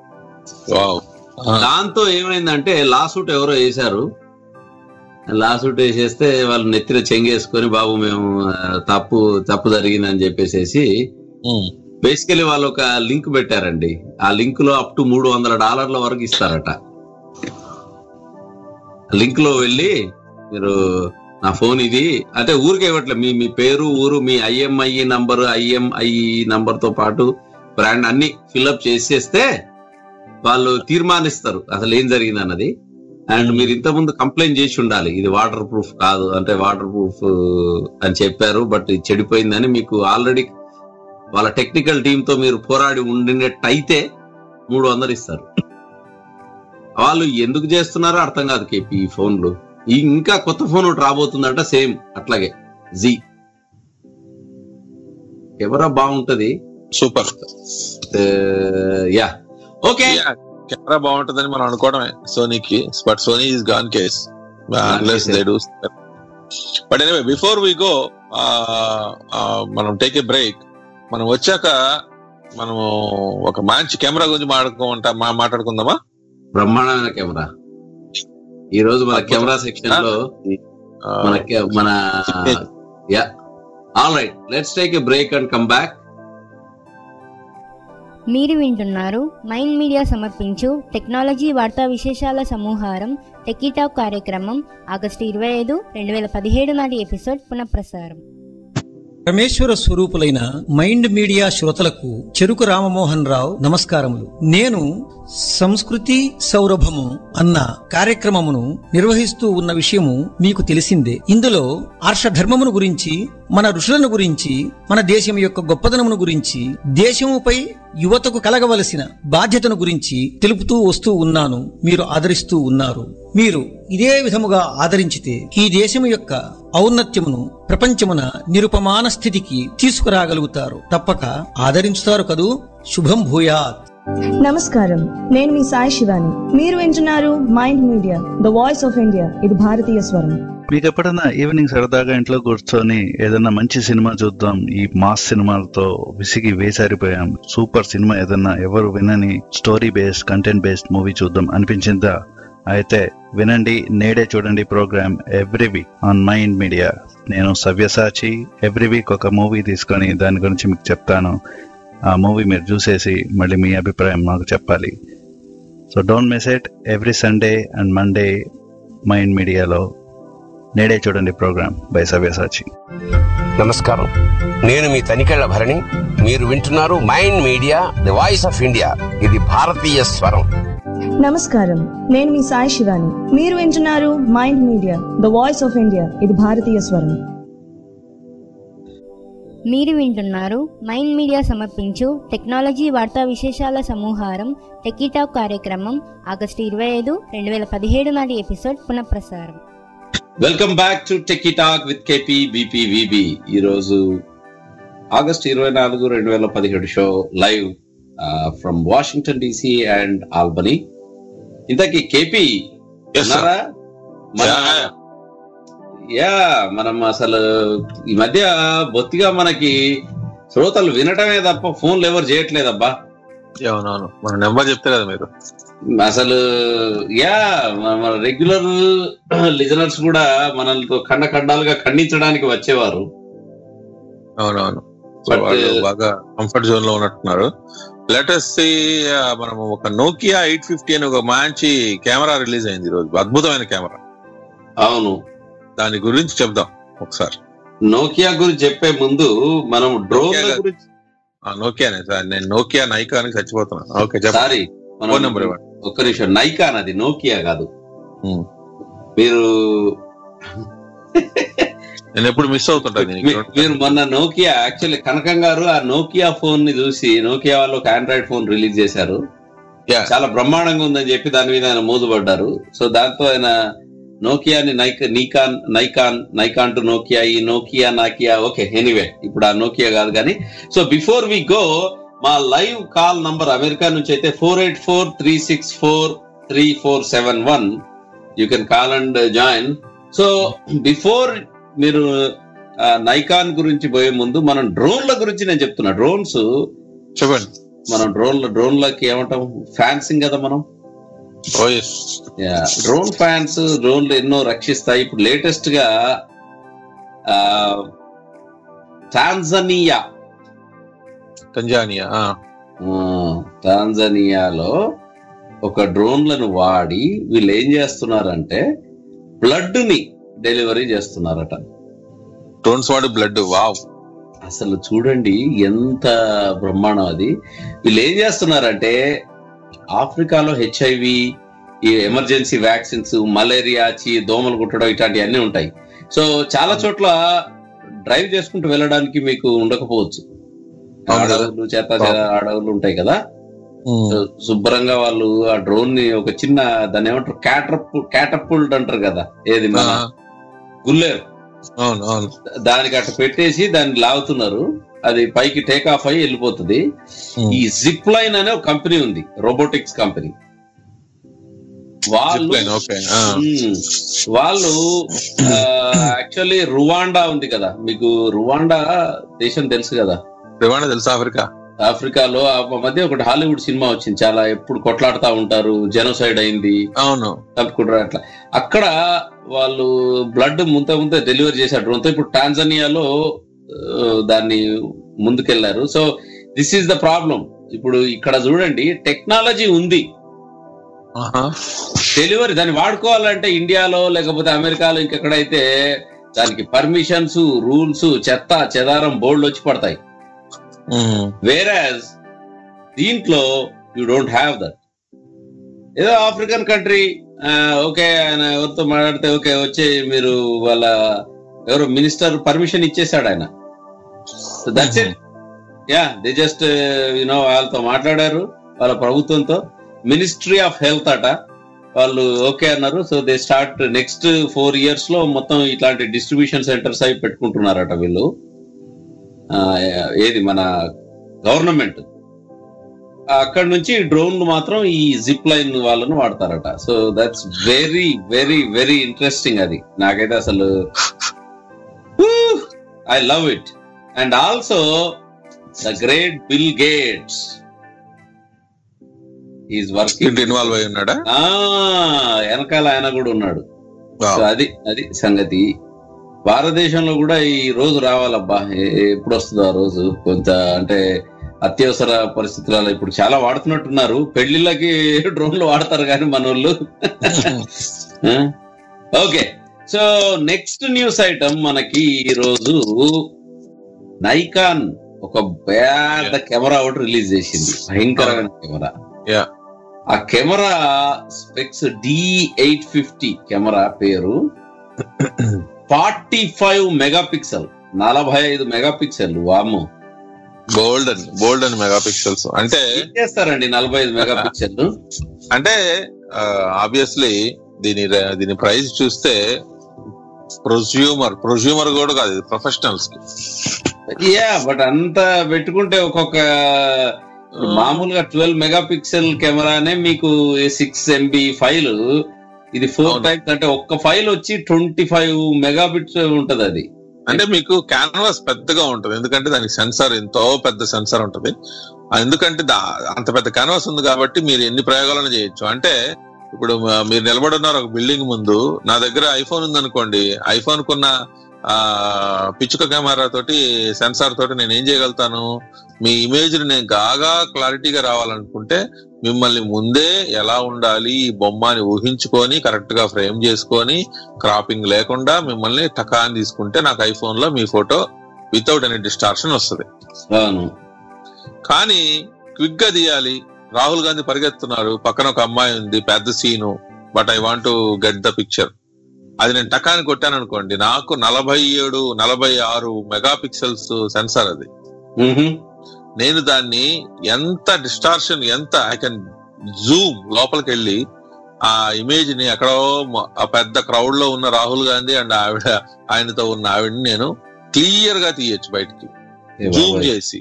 C: దాంతో ఏమైందంటే లాసూట్ ఎవరో వేశారు లాసూట్ వేసేస్తే వాళ్ళు నెత్తిన చెంగేసుకొని బాబు మేము ఆ, తప్పు తప్పు జరిగిందని చెప్పేసేసి బేసికలీ వాళ్ళు ఒక లింక్ పెట్టారండి ఆ లింక్ లో అప్ టు మూడు వందల డాలర్ల వరకు ఇస్తారట లింక్ లో వెళ్ళి మీరు నా ఫోన్ ఇది అంటే ఊరికే ఇవ్వట్లే మీ మీ పేరు ఊరు మీ ఐఎంఐ నంబర్ ఐఎంఐ నంబర్ తో పాటు బ్రాండ్ అన్ని ఫిల్అప్ చేసేస్తే వాళ్ళు తీర్మానిస్తారు అసలు ఏం జరిగింది అన్నది అండ్ మీరు ఇంతకుముందు కంప్లైంట్ చేసి ఉండాలి ఇది వాటర్ ప్రూఫ్ కాదు అంటే వాటర్ ప్రూఫ్ అని చెప్పారు బట్ ఇది చెడిపోయిందని మీకు ఆల్రెడీ వాళ్ళ టెక్నికల్ టీమ్ తో మీరు పోరాడి ఉండినట్టయితే మూడు వందలు ఇస్తారు వాళ్ళు ఎందుకు చేస్తున్నారో అర్థం కాదు కేపీ ఈ ఫోన్లు ఈ ఇంకా కొత్త ఫోన్ ఒకటి రాబోతుందంట సేమ్ అట్లాగే జీ కెమెరా బాగుంటది
D: సూపర్
C: యా ఓకే
D: కెమెరా బాగుంటుందని మనం అనుకోవడమే సోనీకి but Sony is gone case unless they do but anyway before we go మనం టేక్ ఏ బ్రేక్ మనం వచ్చాక మనము ఒక మంచి కెమెరా గురించి మాట్లాడుకుంటా మా- మాట్లాడుకుందామా
C: బ్రహ్మాండమైన కెమెరా ఈ రోజు మన కెమెరా సెక్షన్ లో మన కె- మన yeah all right let's take a break and come back
A: మీరు వింటున్నారు మైండ్ మీడియా సమర్పించు టెక్నాలజీ వార్తా విశేషాల సమూహారం టెకీటాక్ కార్యక్రమం ఆగస్టు ఇరవై ఐదు రెండు వేల పదిహేడు నాటి ఎపిసోడ్ పునఃప్రసారం
M: పరమేశ్వర స్వరూపులైన మైండ్ మీడియా శ్రోతలకు చెరుకు రామమోహన్ రావు నమస్కారములు నేను సంస్కృతి సౌరభము అన్న కార్యక్రమమును నిర్వహిస్తూ ఉన్న విషయము మీకు తెలిసిందే ఇందులో ఆర్షధర్మమును గురించి మన ఋషులను గురించి మన దేశం యొక్క గొప్పదనమును గురించి దేశముపై యువతకు కలగవలసిన బాధ్యతను గురించి తెలుపుతూ వస్తూ ఉన్నాను మీరు ఆదరిస్తూ ఉన్నారు మీరు ఇదే విధముగా ఆదరించితే ఈ దేశము యొక్క ఔన్నత్యమును ప్రపంచమున నిరుపమాన స్థితికి తీసుకురాగలుగుతారు తప్పక ఆదరించుతారు కదూ శుభం భూయాత్
N: నమస్కారం నేను మీ సాయి శివాని మీరు వింటున్నారు Mind Media the voice of India ఇది భారతీయ స్వరం
K: మీకు ఎప్పుడన్నా ఈవినింగ్ సరదాగా ఇంట్లో కూర్చొని ఏదన్నా మంచి సినిమా చూద్దాం ఈ మాస్ సినిమాలతో విసిగి వేసారిపోయాం సూపర్ సినిమా ఏదన్నా ఎవరు వినని story based content based movie చూద్దాం అనిపించిందా అయితే వినండి నేడే చూడండి programme every week on Mind Media నేను సవ్యసాచి ఎవ్రీ వీక్ ఒక మూవీ తీసుకొని దాని గురించి మీకు చెప్తాను ఆ మూవీ మీరు చూసేసి మళ్ళీ మీ అభిప్రాయం మాకు చెప్పాలి so don't miss it every Sunday and Monday Mind మీడియాలో నేడే చూడండి ప్రోగ్రామ్ బై సవ్యసాచి
L: నమస్కారం నేను మీ తనికెళ్ల భరణి మీరు వింటున్నారు Mind Media the voice of India ఇది భారతీయ స్వరం
N: నమస్కారం నేను మీ సాయి శివాని మీరు వింటున్నారు Mind Media the voice of India ఇది భారతీయ స్వరం
A: మీరు వింటున్నారు మైండ్ మీడియా సమర్పించు టెక్నాలజీ వార్తా విశేషాల సమూహారం టెకీటాక్ కార్యక్రమం ఆగస్టు ఇరవై ఐదు రెండు వేల పదిహేడు నాటి ఎపిసోడ్ పునఃప్రసారం
C: welcome back to techie talk with KP BP VB ఈ రోజు ఆగస్ట్ ఇరవై నాలుగు రెండు వేల పదిహేడు show live from Washington DC and Albany ఇంతకీ కేపీ ఉన్నారా మన- యా మనం అసలు ఈ మధ్య బొత్తిగా మనకి శ్రోతలు వినటమే తప్ప ఫోన్లు ఎవరు చేయట్లేదబ్బా
D: అవునవును మన నెంబర్ చెప్తే కదా మీరు
C: అసలు యా మన రెగ్యులర్ లిజనర్స్ కూడా మనల్ని ఖండ ఖండాలుగా ఖండించడానికి వచ్చేవారు
D: అవునవును సో
C: But,
D: వాళ్ళు
C: uh,
D: బాగా కంఫర్ట్ జోన్ లో ఉన్నట్టున్నారు లేటెస్ట్ మనం ఒక నోకియా ఎయిట్ ఫిఫ్టీ అని ఒక మంచి కెమెరా రిలీజ్ అయింది ఈ రోజు అద్భుతమైన కెమెరా
C: అవును
D: దాని గురించి చెప్దాం ఒకసారి
C: నోకియా గురించి చెప్పే ముందు మనం డ్రోన్ గురించి
D: నోకియానే సార్ నేను నోకియా నైకానికి చచ్చిపోతున్నాను ఓకే
C: సారీ
D: ఫోన్ నెంబర్ ఇవ్వండి
C: ఒక్క నిమిషం నైకాన్ అది నోకియా కాదు మీరు
D: నేను ఎప్పుడు మిస్ అవుతుంటా దీనికి.
C: మీ- మీరు మొన్న నోకియా యాక్చువల్లీ కనకం గారు ఆ నోకియా ఫోన్ ని చూసి నోకియా వాళ్ళు ఒక ఆండ్రాయిడ్ ఫోన్ రిలీజ్ చేశారు చాలా బ్రహ్మాండంగా ఉందని చెప్పి దాని మీద ఆయన మోజుపడ్డారు సో దాంతో ఆయన నోకియాని Nike Nikon Nikon Nikon to Nokia ఈ నోకియా నాకియా ఓకే ఎనీవే ఇప్పుడు ఆ నోకియా కాదు కానీ సో బిఫోర్ వి గో మా లైవ్ కాల్ నంబర్ అమెరికా నుంచి అయితే four eight four three six four three four seven one you can call and join so before మీరు ఆ, నైకాన్ గురించి పోయే ముందు మనం డ్రోన్ల గురించి నేను చెప్తున్నా డ్రోన్స్
D: చెప్పండి
C: మనం డ్రోన్ల డ్రోన్లకి ఏమంటాం ఫ్యాన్సింగ్ కదా మనం డ్రోన్ ఫ్యాన్స్ డ్రోన్లు ఎన్నో రక్షిస్తాయి ఇప్పుడు లేటెస్ట్ గా ఆ, టాంజానియా
D: టంజానియా
C: ఆ, టాంజానియాలో ఒక డ్రోన్లను వాడి వీళ్ళు ఏం చేస్తున్నారంటే బ్లడ్ ని డెలివరీ చేస్తున్నారట
D: డ్రోన్స్ వాడి బ్లడ్ వావ్
C: అసలు చూడండి ఎంత బ్రహ్మాండం అది వీళ్ళు ఏం చేస్తున్నారంటే ఆఫ్రికాలో హెచ్ఐవి ఈ ఎమర్జెన్సీ వ్యాక్సిన్స్ మలేరియా చి దోమలు కుట్టడం ఇట్లాంటివి అన్నీ ఉంటాయి సో చాలా చోట్ల డ్రైవ్ చేసుకుంటూ వెళ్ళడానికి మీకు ఉండకపోవచ్చు అడవులు చేత చేత అడవులు ఉంటాయి కదా సో శుభ్రంగా వాళ్ళు ఆ డ్రోన్ ని ఒక చిన్న దాన్ని ఏమంటారు క్యాటప్ క్యాటపుల్డ్ అంటారు కదా ఏది మన గుల్లేరు
D: అవును అవును
C: దానికి అట్లా పెట్టేసి దాన్ని లాగుతున్నారు అది పైకి టేక్ ఆఫ్ అయ్యి వెళ్ళిపోతుంది ఈ జిప్ లైన్ అనే ఒక కంపెనీ ఉంది రోబోటిక్స్ కంపెనీ వాళ్ళు
D: ఓకే
C: మ్మ్. వాళ్ళు యాక్చువల్లీ రువాండా ఉంది కదా మీకు రువాండా దేశం తెలుసు కదా
D: రువాండా తెలుసు ఆఫ్రికా
C: ఆఫ్రికాలో ఆ మధ్య ఒకటి హాలీవుడ్ సినిమా వచ్చింది చాలా ఎప్పుడు కొట్లాడుతా ఉంటారు జెనోసైడ్ అయింది
D: అవును
C: తప్పుకుంటారు అట్లా అక్కడ వాళ్ళు బ్లడ్ ముంత ముంత డెలివరీ చేశారు డ్రోన్తో ఇప్పుడు టాంజానియాలో ఆ, దాన్ని ముందుకెళ్లారు so this is the problem ఇప్పుడు ఇక్కడ చూడండి టెక్నాలజీ ఉంది డెలివరీ దాన్ని వాడుకోవాలంటే ఇండియాలో లేకపోతే అమెరికాలో ఇంకెక్కడైతే దానికి పర్మిషన్స్ రూల్స్ చెత్త చెదారం బోర్డులు వచ్చి పడతాయి వేరాజ్ దీంట్లో యూ డోంట్ హ్యావ్ దట్ ఏదో ఆఫ్రికన్ కంట్రీ ఓకే ఆయన ఎవరితో మాట్లాడితే ఓకే వచ్చి మీరు వాళ్ళ ఎవరు మినిస్టర్ పర్మిషన్ ఇచ్చేసాడు ఆయన that's it yeah they just you know వాళ్ళతో మాట్లాడారు వాళ్ళ ప్రభుత్వంతో మినిస్ట్రీ ఆఫ్ హెల్త్ అట వాళ్ళు ఓకే అన్నారు so they start next four years లో మొత్తం ఇట్లాంటి డిస్ట్రిబ్యూషన్ సెంటర్స్ అవి పెట్టుకుంటున్నారట వీళ్ళు ఆ, ఏది మన గవర్నమెంట్ అక్కడ నుంచి డ్రోన్లు మాత్రం ఈ జిప్ లైన్ వాళ్ళను వాడతారట so that's very very very interesting అది నాకైతే అసలు I love it and also the great Bill Gates is working
D: involve అయి ఉన్నాడా
C: వెనకాల ఆయన కూడా ఉన్నాడు సో అది అది సంగతి భారతదేశంలో కూడా ఈ రోజు రావాలబ్బా ఏ- ఎప్పుడు వస్తుందో ఆ రోజు కొంత అంటే అత్యవసర పరిస్థితులలో ఇప్పుడు చాలా వాడుతున్నట్టున్నారు పెళ్లిళ్ళకి డ్రోన్లు వాడతారు కానీ మన వాళ్ళు okay so next news item మనకి ఈ రోజు నైకాన్ ఒక పెద్ద కెమెరా ఒకటి రిలీజ్ చేసింది భయంకరమైన కెమెరా
D: యా
C: ఆ camera specs D eight fifty camera పేరు ఫార్టీ ఫైవ్ మెగా పిక్సెల్ నలభై ఐదు మెగా పిక్సెల్ వాము
D: గోల్డెన్ గోల్డెన్ మెగా పిక్సెల్స్ అంటే
C: ఏం చేస్తారండి నలభై ఐదు మెగా పిక్సెల్
D: అంటే ఆబ్వియస్లీ దీని ర- దీని ప్రైస్ చూస్తే ప్రొజ్యూమర్ ప్రొజ్యూమర్ కూడా కాదు ఇది ప్రొఫెషనల్స్ కి
C: యా బట్ అంత పెట్టుకుంటే ఒక్కొక్క ఇప్పుడు మామూలుగా ట్వెల్వ్ మెగా పిక్సెల్ కెమెరానే మీకు సిక్స్ ఎంబీ ఫైల్ ఇది ఫోర్ టైమ్స్ అంటే ఒక్క ఫైల్ వచ్చి ట్వంటీ ఫైవ్ మెగా బిట్స్ ఉంటది అది
D: అంటే మీకు క్యాన్వాస్ పెద్దగా ఉంటది ఎందుకంటే దానికి సెన్సార్ ఎంతో పెద్ద సెన్సార్ ఉంటది ఆ ఎందుకంటే దా- అంత పెద్ద క్యాన్వాస్ ఉంది కాబట్టి మీరు ఎన్ని ప్రయోగాలను చేయొచ్చు అంటే ఇప్పుడు మ- మీరు నిలబడి ఉన్నారు ఒక బిల్డింగ్ ముందు నా దగ్గర ఐఫోన్ ఉంది అనుకోండి ఐఫోన్ కున్న ఆ పిచ్చుక కెమెరా తోటి సెన్సార్ తోటి నేను ఏం చేయగలుగుతాను మీ ఇమేజ్ నేను బాగా క్లారిటీగా రావాలనుకుంటే మిమ్మల్ని ముందే ఎలా ఉండాలి ఈ బొమ్మని ఊహించుకొని కరెక్ట్ గా ఫ్రేమ్ చేసుకొని క్రాపింగ్ లేకుండా మిమ్మల్ని టకాన్ తీసుకుంటే నాకు ఐఫోన్ లో మీ ఫోటో వితౌట్ ఎనీ డిస్టార్షన్ వస్తుంది
C: అవును
D: కానీ క్విక్ గా తీయాలి రాహుల్ గాంధీ పరిగెత్తున్నారు పక్కన ఒక అమ్మాయి ఉంది పెద్ద scene but I want to get the picture అది నేను టకాని కొట్టాను అనుకోండి నాకు నలభై ఏడు నలభై ఆరు మెగా పిక్సెల్స్ సెన్సార్ అది నేను దాన్ని ఎంత డిస్టార్షన్ ఎంత ఐ కెన్ జూమ్ లోపలికి వెళ్ళి ఆ ఇమేజ్ ని ఎక్కడో మ- ఆ పెద్ద క్రౌడ్ లో ఉన్న రాహుల్ గాంధీ అండ్ ఆవిడ ఆయనతో ఉన్న ఆవిడని నేను క్లియర్ గా తీయొచ్చు బయటికి జూమ్
C: బాబోయ్.
D: చేసి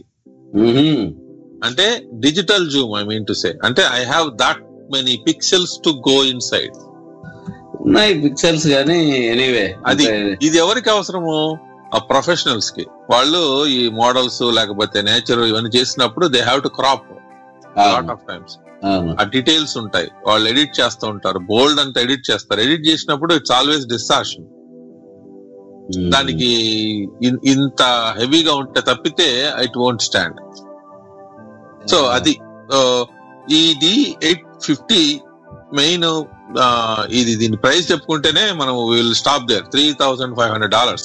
D: అంటే digital zoom I mean to say అంటే I have that many pixels to go inside
C: ఉన్నాయి పిక్సెల్స్ కానీ ఎనీవే
D: అది ఇది ఎవరికి అవసరము ఆ ప్రొఫెషనల్స్ కి వాళ్ళు ఈ మోడల్స్ లేకపోతే నేచర్ ఇవన్నీ చేసినప్పుడు they have to crop lot of times ఆ డీటెయిల్స్ ఉంటాయి వాళ్ళు ఎడిట్ చేస్తూ ఉంటారు బోల్డ్ అంతా ఎడిట్ చేస్తారు ఎడిట్ చేసినప్పుడు ఇట్స్ ఆల్వేస్ డిస్టార్షన్ దానికి ఇన్- ఇంత హెవీగా ఉంటే తప్పితే ఇట్ వోంట్ స్టాండ్ సో అది ఆ, ఇది ఎయిట్ ఫిఫ్టీ మెయిన్ ఇది దీని ప్రైస్ చెప్పుకుంటేనే మనం will stop there three thousand five hundred dollars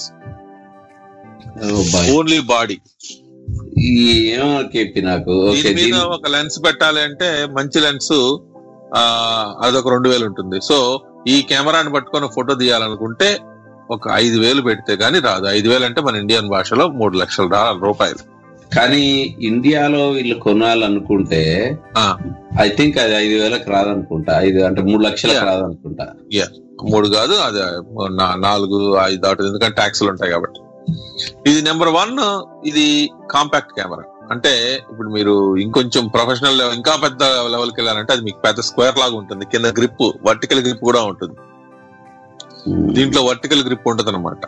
D: only body
C: ఏమో కేపీ నాకు ఓకే
D: దీని మీద ఒక లెన్స్ పెట్టాలి అంటే మంచి లెన్స్ ఆ అదొక రెండు వేలు ఉంటుంది సో ఈ కెమెరాని పట్టుకొని ఫోటో తీయాలనుకుంటే ఒక ఐదు వేలు పెడితే గానీ రాదు ఐదు వేలు అంటే మన ఇండియన్ భాషలో మూడు లక్షల డాలర్ రూపాయలు
C: కానీ ఇండియాలో వీళ్ళు కొనాలనుకుంటే ఐ థింక్ అది ఐదు వేలకు రాదనుకుంటా ఐదు అంటే మూడు లక్షలకు
D: Yeah.
C: రాదనుకుంటా
D: యా మూడు కాదు అది నా- నాలుగు ఐదు దాటు ఎందుకంటే ట్యాక్స్లు ఉంటాయి కాబట్టి ఇది నెంబర్ వన్ ఇది కాంపాక్ట్ కెమెరా అంటే ఇప్పుడు మీరు ఇంకొంచెం ప్రొఫెషనల్ ఇంకా పెద్ద లెవెల్కి వెళ్ళాలంటే అది మీకు పెద్ద స్క్వేర్ లాగా ఉంటుంది కింద గ్రిప్ వర్టికల్ గ్రిప్ కూడా ఉంటుంది దీంట్లో వర్టికల్ గ్రిప్ ఉంటుంది అనమాట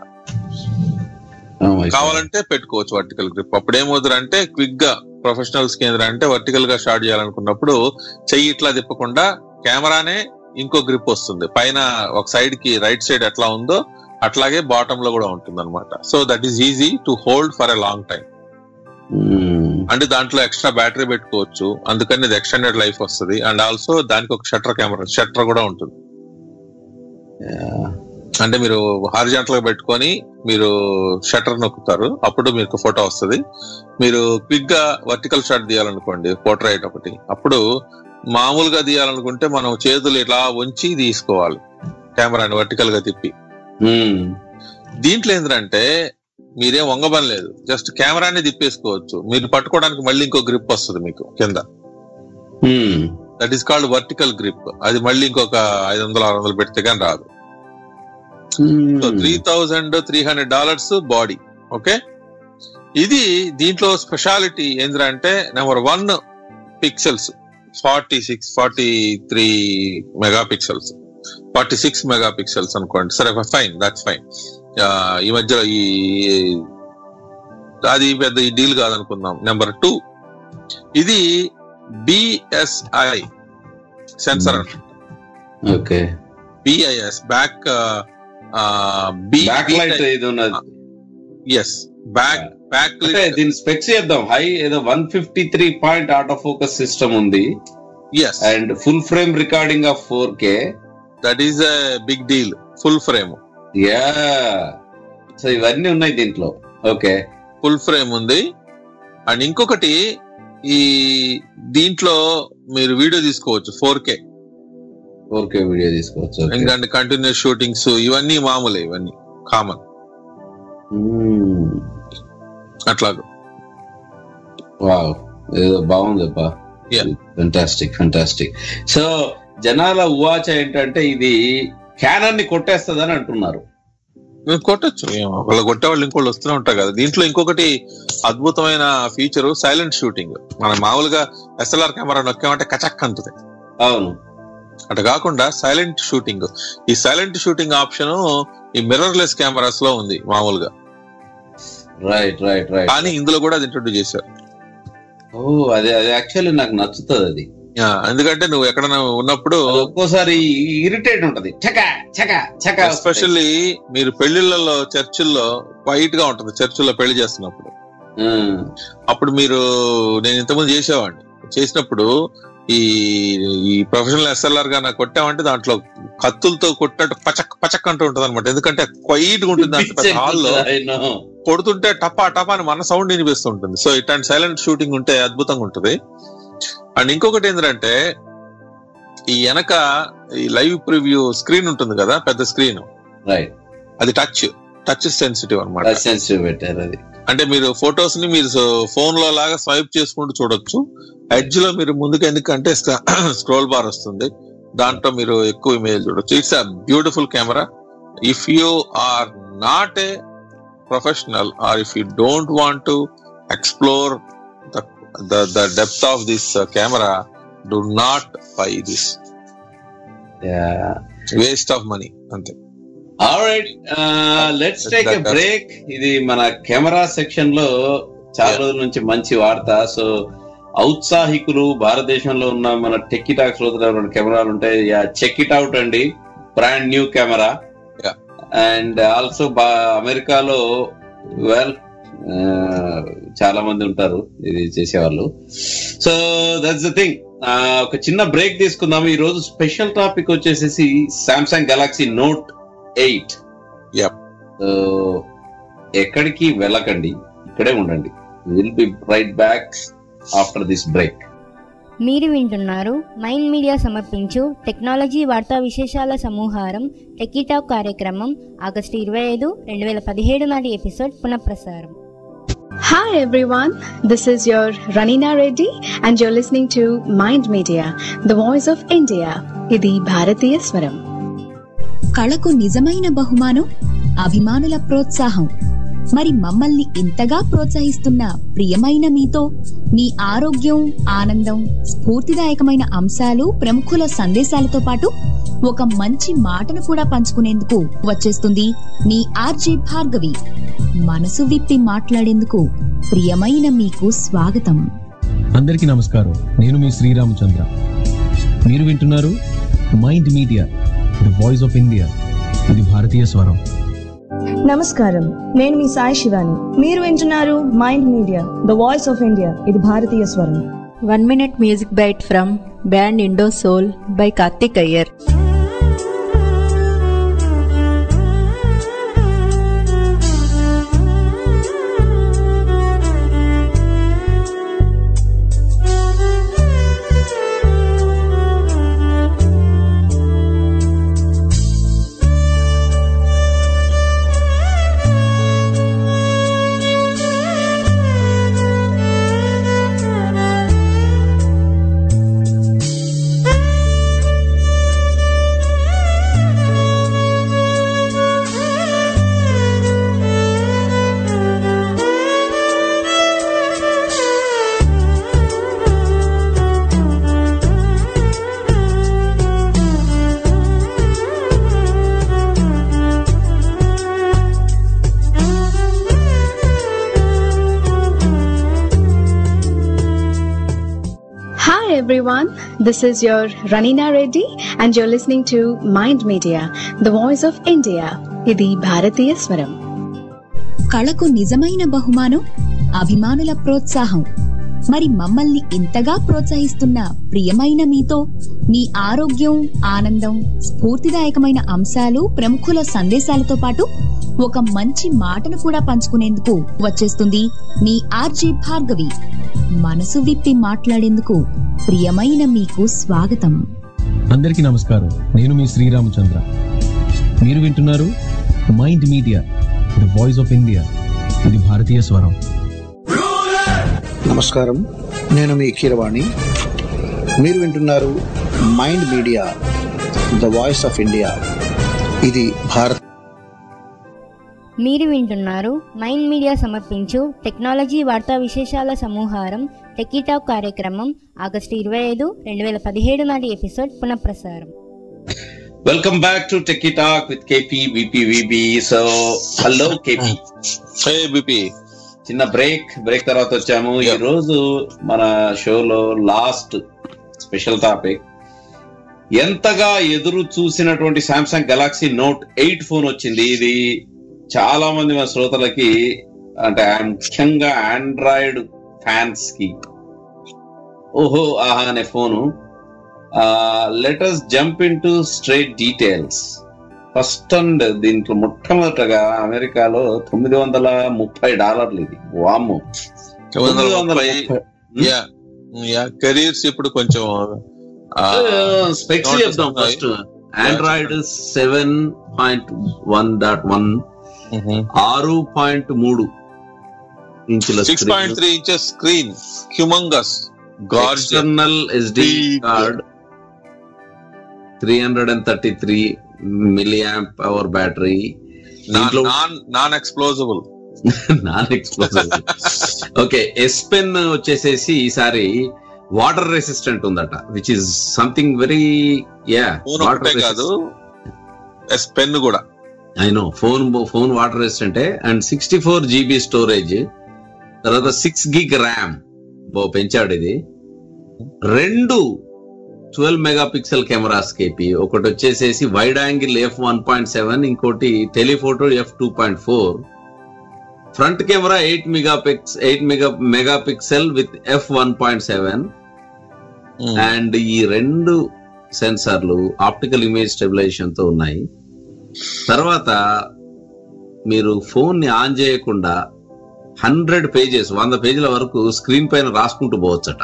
D: కావాలంటే పెట్టుకోవచ్చు వర్టికల్ గ్రిప్ అప్పుడు ఏమవుతుంది అంటే క్విక్ గా ప్రొఫెషనల్స్ కేంద్ర అంటే వర్టికల్ గా షార్ట్ చేయాలనుకున్నప్పుడు చెయ్యి ఇట్లా తిప్పకుండా కెమెరానే ఇంకో గ్రిప్ వస్తుంది పైన ఒక సైడ్ కి రైట్ సైడ్ ఎట్లా ఉందో అట్లాగే బాటమ్ లో కూడా ఉంటుంది అనమాట so that is easy to hold for a long time అంటే దాంట్లో ఎక్స్ట్రా బ్యాటరీ పెట్టుకోవచ్చు అందుకని ఇది ఎక్స్టెండెడ్ లైఫ్ వస్తుంది అండ్ ఆల్సో దానికి ఒక షట్టర్ కెమెరా షట్టర్ కూడా ఉంటుంది అంటే మీరు హారిజాంటల్ గా పెట్టుకొని మీరు షట్టర్ నొక్కుతారు అప్పుడు మీకు ఫోటో వస్తుంది మీరు క్విక్ గా వర్టికల్ షాట్ తీయాలనుకోండి పోర్ట్రైట్ ఒకటి అప్పుడు మామూలుగా తీయాలనుకుంటే మనం చేతులు ఇట్లా వంచి తీసుకోవాలి కెమెరాని వర్టికల్ గా తిప్పి దీంట్లో ఏంటంటే మీరేం వంగబని లేదు జస్ట్ కెమెరాని తిప్పేసుకోవచ్చు మీరు పట్టుకోవడానికి మళ్ళీ ఇంకో గ్రిప్ వస్తుంది మీకు కింద that is called vertical grip అది మళ్ళీ ఇంకొక ఐదు వందలు ఆరు వందలు పెడితే కానీ రాదు so three thousand three hundred dollars body okay ఇది దీంట్లో స్పెషాలిటీ ఏంటంటే number one pixels forty six forty three megapixels forty six megapixels అనుకోండి సరే ఫైన్ దట్స్ ఫైన్ ఈ మధ్యలో ఈ అది పెద్ద ఈ డీల్ కాదనుకుందాం నెంబర్ టూ ఇది BSI sensor
C: okay
D: BIS back
C: back light ఇది ఉన్నది
D: ఎస్ బ్యాక్ బ్యాక్
C: అంటే దీని స్పెక్స్ చేద్దాం హై ఏదో one fifty three point auto focus system ఉంది
D: yes
C: and full frame recording of four K
D: that is a big deal full frame
C: yeah so ఇవన్నీ ఉన్నాయి దీంట్లో ఓకే
D: ఫుల్ ఫ్రేమ్ ఉంది and ఇంకొకటి ఈ దీంట్లో మీరు వీడియో తీసుకోవచ్చు four K
C: four K video తీసుకోవచ్చు okay.
D: ఎందుకంటే కంటిన్యూస్ షూటింగ్స్ ఇవన్నీ మామూలే ఇవన్నీ కామన్
C: Hmm.
D: అట్లాగా
C: వావ్ ఏదో బాగుంది అబ్బా
D: Yeah.
C: ఫెంటాస్టిక్ ఫెంటాస్టిక్ సో జనాల ఉవాచ ఏంటంటే ఇది క్యానన్ ని కొట్టేస్తుందని అంటున్నారు
D: మీరు కొట్టచ్చు వాళ్ళ కొట్టే వాళ్ళు ఇంకోళ్ళు వస్తూనే ఉంటారు కదా దీంట్లో ఇంకొకటి అద్భుతమైన ఫీచర్ సైలెంట్ షూటింగ్ మనం మామూలుగా ఎస్ఎల్ఆర్ కెమెరా నొక్కామంటే కచక్ అంటుంది
C: అవును
D: అటు కాకుండా సైలెంట్ షూటింగ్ ఈ సైలెంట్ షూటింగ్ ఆప్షన్ ఈ మిర్రర్లెస్ కెమెరాస్ లో ఉంది మామూలుగా
C: రైట్ రైట్ రైట్
D: కానీ ఇందులో కూడా అది ఇంట్రొడ్యూస్ చేశారు
C: ఓ అదే అది యాక్చువల్లీ నాకు నచ్చుతుంది అది
D: యా, ఎందుకంటే నువ్వు ఎక్కడైనా ఉన్నప్పుడు
C: అది ఒక్కోసారి ఇరిటేట్ ఉంటది చక చక చక
D: ఎస్పెషల్లీ మీరు పెళ్లిళ్ళలో చర్చిల్లో వైట్ గా ఉంటుంది చర్చిల్లో పెళ్లి చేస్తున్నప్పుడు అప్పుడు మీరు నేను ఇంతకుముందు చేసేవాడిని చేసినప్పుడు ఈ ఈ ప్రొఫెషనల్ ఎస్ఎల్ఆర్ గా నాకు కొట్టామంటే దాంట్లో కత్తులతో కొట్టినట్టు పచక్ పచక్ అంటూ ఉంటుంది అనమాట ఎందుకంటే క్వైట్ గా ఉంటుంది అంత పెద్ద హాల్లో కొడుతుంటే టపా టపా అని మన సౌండ్ వినిపిస్తుంటుంది సో ఇట్లాంటి సైలెంట్ షూటింగ్ ఉంటే అద్భుతంగా ఉంటుంది అండ్ ఇంకొకటి ఏంటంటే ఈ వెనక ఈ లైవ్ ప్రివ్యూ స్క్రీన్ ఉంటుంది కదా పెద్ద స్క్రీన్
C: రైట్
D: అది టచ్ టచ్ సెన్సిటివ్ అనమాట
C: సెన్సిటివ్ పెట్టారు అది
D: అంటే మీరు ఫొటోస్ ని మీరు ఫోన్ లో లాగా స్వైప్ చేసుకుంటూ చూడొచ్చు ఎడ్జ్ లో మీరు ముందుకు ఎందుకంటే స్క్రోల్ బార్ వస్తుంది దాంట్లో మీరు ఎక్కువ ఇమేజ్ చూడొచ్చు it's a beautiful camera if you are not a professional or if you don't want to explore the the depth of this camera do not buy this waste of money అంతే
C: all right let's take a break ఇది మన camera section లో చాలా రోజుల నుంచి మంచి వార్త so ఔత్సాహికులు భారతదేశంలో ఉన్న మన టెక్కిటాక్ శ్రోతలు కెమెరాలు ఉంటాయి చెక్ ఇట్ అవుట్ అండి brand new camera and also అమెరికాలో వెల్ చాలా మంది ఉంటారు ఇది చేసేవాళ్ళు సో దట్స్ ద థింగ్ ఒక చిన్న బ్రేక్ తీసుకుందాం ఈ రోజు స్పెషల్ టాపిక్ వచ్చేసేసి సామ్సంగ్ గెలాక్సీ నోట్ ఎయిట్ ఎక్కడికి వెళ్ళకండి ఇక్కడే ఉండండి will be right back after this break
A: మీరు వింటున్నారు మైండ్ మీడియా సమర్పించు టెక్నాలజీ వార్తా విశేషాల సమూహారం టెకీటాక్ కార్యక్రమం ఆగస్టు ఇరవై ఐదు రెండు వేల పదిహేడు నాటి ఎపిసోడ్ పునఃప్రసారం
O: Hi everyone, this is your Ranina Reddy and you're listening to Mind Media, the voice of India. ఇది భారతీయ స్వరం
B: కళకు నిజమైన బహుమానం అభిమానుల ప్రోత్సాహం మరి మమ్మల్ని ఇంతగా ప్రోత్సహిస్తున్న ప్రియమైన మీతో మీ ఆరోగ్యం ఆనందం స్ఫూర్తిదాయకమైన అంశాలు ప్రముఖుల సందేశాలతో పాటు ఒక మంచి మాటను కూడా పంచుకునేందుకు వచ్చేస్తుంది మీ ఆర్జే భార్గవి మనసు విప్పి మాట్లాడేందుకు ప్రియమైన మీకు స్వాగతం
P: అందరికీ నమస్కారం నేను మీ శ్రీరామచంద్ర మీరు వింటున్నారు Mind Media the voice of India ఇది భారతీయ స్వరం
N: నమస్కారం నేను మీ సాయి శివాని మీరు వింటున్నారు Mind Media the voice of India ఇది భారతీయ స్వరం
G: one minute music bite from band Indo Soul by Karthik Iyer
O: Hi everyone, this is your Ranina Reddy and you're listening to Mind Media, the voice of India. ఇది భారతీయ స్వరం
B: కళకు నిజమైన బహుమానం అభిమానుల ప్రోత్సాహం మరి మమ్మల్ని ఇంతగా ప్రోత్సహిస్తున్న ప్రియమైన మీతో మీ ఆరోగ్యం ఆనందం స్ఫూర్తిదాయకమైన అంశాలు ప్రముఖుల సందేశాలతో పాటు ఒక మంచి మాటను కూడా పంచుకునేందుకు వచ్చేస్తుంది మీ ఆర్జే భార్గవి మనసు విప్పి మాట్లాడేందుకు ప్రియమైన మీకు స్వాగతం
P: అందరికీ నమస్కారం నేను మీ శ్రీరామచంద్ర మీరు వింటున్నారు Mind Media the voice of India ఇది భారతీయ స్వరం
Q: నమస్కారం నేను మీ కీరవాణి మీరు వింటున్నారు Mind Media the voice of India ఇది భారత్
A: మీరు వింటున్నారు మైండ్ మీడియా సమర్పించు టెక్నాలజీ వార్తా విశేషాల సమూహారం టెకీటాక్ కార్యక్రమం ఆగస్టు ఇరవై ఐదు రెండు వేల పదిహేడు నాటి ఎపిసోడ్ పునఃప్రసారం
C: welcome back to techie talk with KP VP VB so hello KP
D: hey BP
C: చిన్న బ్రేక్ బ్రేక్ తర్వాత వచ్చాము ఈ రోజు మన షోలో లాస్ట్ స్పెషల్ టాపిక్ ఎంతగా ఎదురు చూసినటువంటి Samsung Galaxy Note eight phone వచ్చింది ఇది చాలా మంది మన శ్రోతలకి అంటే ముఖ్యంగా ఆండ్రాయిడ్ ఫ్యాన్స్ కి ఓహో ఆహా అనే phone letters jump in to straight details first and దీంట్లో మొట్టమొదటగా అమెరికాలో తొమ్మిది వందల ముప్పై డాలర్లు ఇది వాము
D: తొమ్మిది వందల యా యా కెరీర్స్ ఇప్పుడు కొంచెం
C: స్పెక్స్ చెప్దాం first android seven point one dot one ఆరు పాయింట్ మూడు ఇంచుల
D: six point three inches screen humongous
C: external SD card three hundred and thirty three milliamp power battery
D: non non explodable
C: non explodable okay S pen వచ్చేసేసి ఈసారి water resistant ఉందట which is something very yeah
D: phone ఒకటే కాదు S pen కూడా
C: I know phone phone water రెసిస్టెంటే and sixty four GB storage తర్వాత six gig RAM బో పెంచాడు ఇది రెండు twelve mega pixel cameras KP ఒకటి వచ్చేసేసి wide angle F one point seven ఇంకోటి telephoto F two point four front camera eight mega pix eight mega mega pixel with F one point seven and ఈ రెండు సెన్సార్లు optical image stabilisation తో ఉన్నాయి తర్వాత మీరు ఫోన్ ని ఆన్ చేయకుండా హండ్రెడ్ పేజెస్ వంద పేజీల వరకు స్క్రీన్ పైన రాసుకుంటూ పోవచ్చట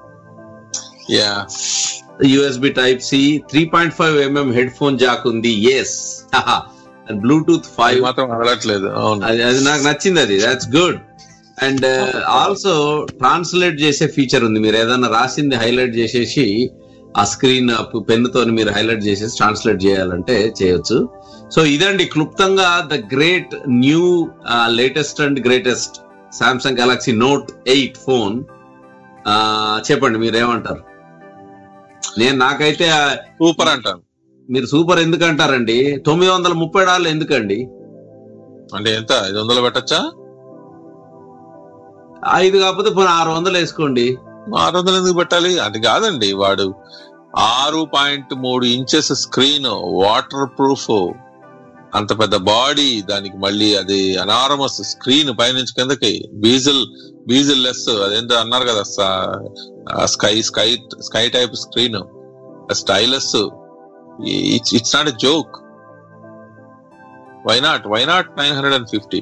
D: yeah
C: USB type C three point five mm head phone jack ఉంది ఎస్ బ్లూటూత్ ఫైవ్
D: మాత్రం అడగట్లేదు అవును
C: అది అది నాకు నచ్చింది అది that's good and also translate చేసే ఫీచర్ ఉంది మీరు ఏదైనా రాసింది హైలైట్ చేసేసి ఆ స్క్రీన్ పెన్నుతో మీరు హైలైట్ చేసేసి ట్రాన్స్లేట్ చేయాలంటే చేయొచ్చు సో ఇదండి క్లుప్తంగా the great new latest and greatest Samsung Galaxy Note eight phone చెప్పండి మీరు ఏమంటారు నేను నాకైతే
D: సూపర్ అంటాను
C: మీరు సూపర్ ఎందుకు అంటారండి తొమ్మిది వందల ముప్పై డాలర్లు ఎందుకండి
D: అంటే ఎంత ఐదు వందలు పెట్టచ్చా
C: ఐదు కాకపోతే పోనీ ఆరు వందలు వేసుకోండి
D: ఆరు వందలు ఎందుకు పెట్టాలి అది కాదండి వాడు ఆరు పాయింట్ మూడు ఇంచెస్ స్క్రీన్ వాటర్ ప్రూఫ్ అంత పెద్ద బాడీ దానికి మళ్ళీ అది అనారమస్ స్క్రీన్ పైనుంచి కిందకి బీజిల్ బీజిల్ లెస్ అదేంటో అన్నారు కదా sky sky sky type screen stylus it's not a joke why not why not nine hundred and fifty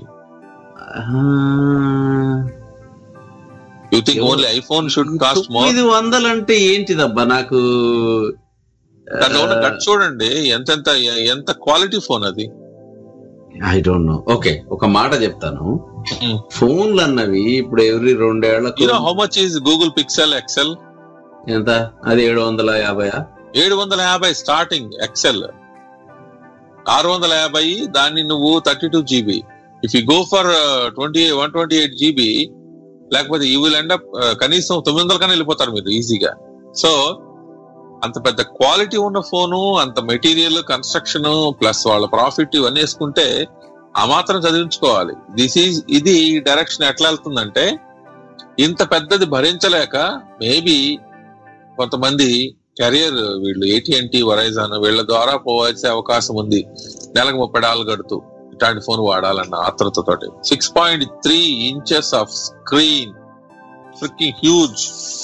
D: you think only iPhone should cost more
C: తొమ్మిది వందలు అంటే ఏంటిదబ్బా నాకు
D: దాంట్లో ఉన్న గట్ చూడండి ఎంతెంత ఎంత క్వాలిటీ ఫోన్ అది
C: ఐ డోంట్ నో ఓకే ఒక మాట చెప్తాను ఫోన్లు అన్నవి ఇప్పుడు ఎవ్రీ రెండేళ్లకు
D: you know how much is Google Pixel XL
C: ఎంత అది ఏడు వందల యాభై
D: ఏడు వందల యాభై స్టార్టింగ్ ఎక్సెల్ ఆరు వందల యాభై దాన్ని నువ్వు thirty two GB if you go for twenty one twenty eight GB లేకపోతే యూ విల్ ఎండ్ అప్ కనీసం తొమ్మిది వందల కన్నా వెళ్ళిపోతారు మీరు ఈజీగా సో అంత పెద్ద క్వాలిటీ ఉన్న ఫోను అంత మెటీరియల్ కన్స్ట్రక్షన్ ప్లస్ వాళ్ళ ప్రాఫిట్ ఇవన్నీ వేసుకుంటే ఆ మాత్రం చదివించుకోవాలి దిస్ ఈజ్ ఇది డైరెక్షన్ ఎట్లా వెళ్తుందంటే ఇంత పెద్దది భరించలేక మేబీ కొంతమంది కెరియర్ వీళ్ళు ఏటీఎన్టీ వరైజాన్ వీళ్ళ ద్వారా పోవాల్సే అవకాశం ఉంది నెలకు ముప్పై డాలర్లు కడుతూ ఇట్లాంటి ఫోన్ వాడాలన్న ఆత్రతతోటి six point three inches of screen freaking huge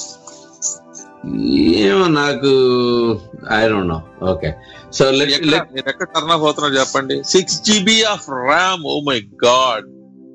C: ఏమో నాకు I don't know okay so
D: మీరు ఎక్కడ టర్న్ ఆఫ్ అవుతున్నారు చెప్పండి six GB of RAM oh my God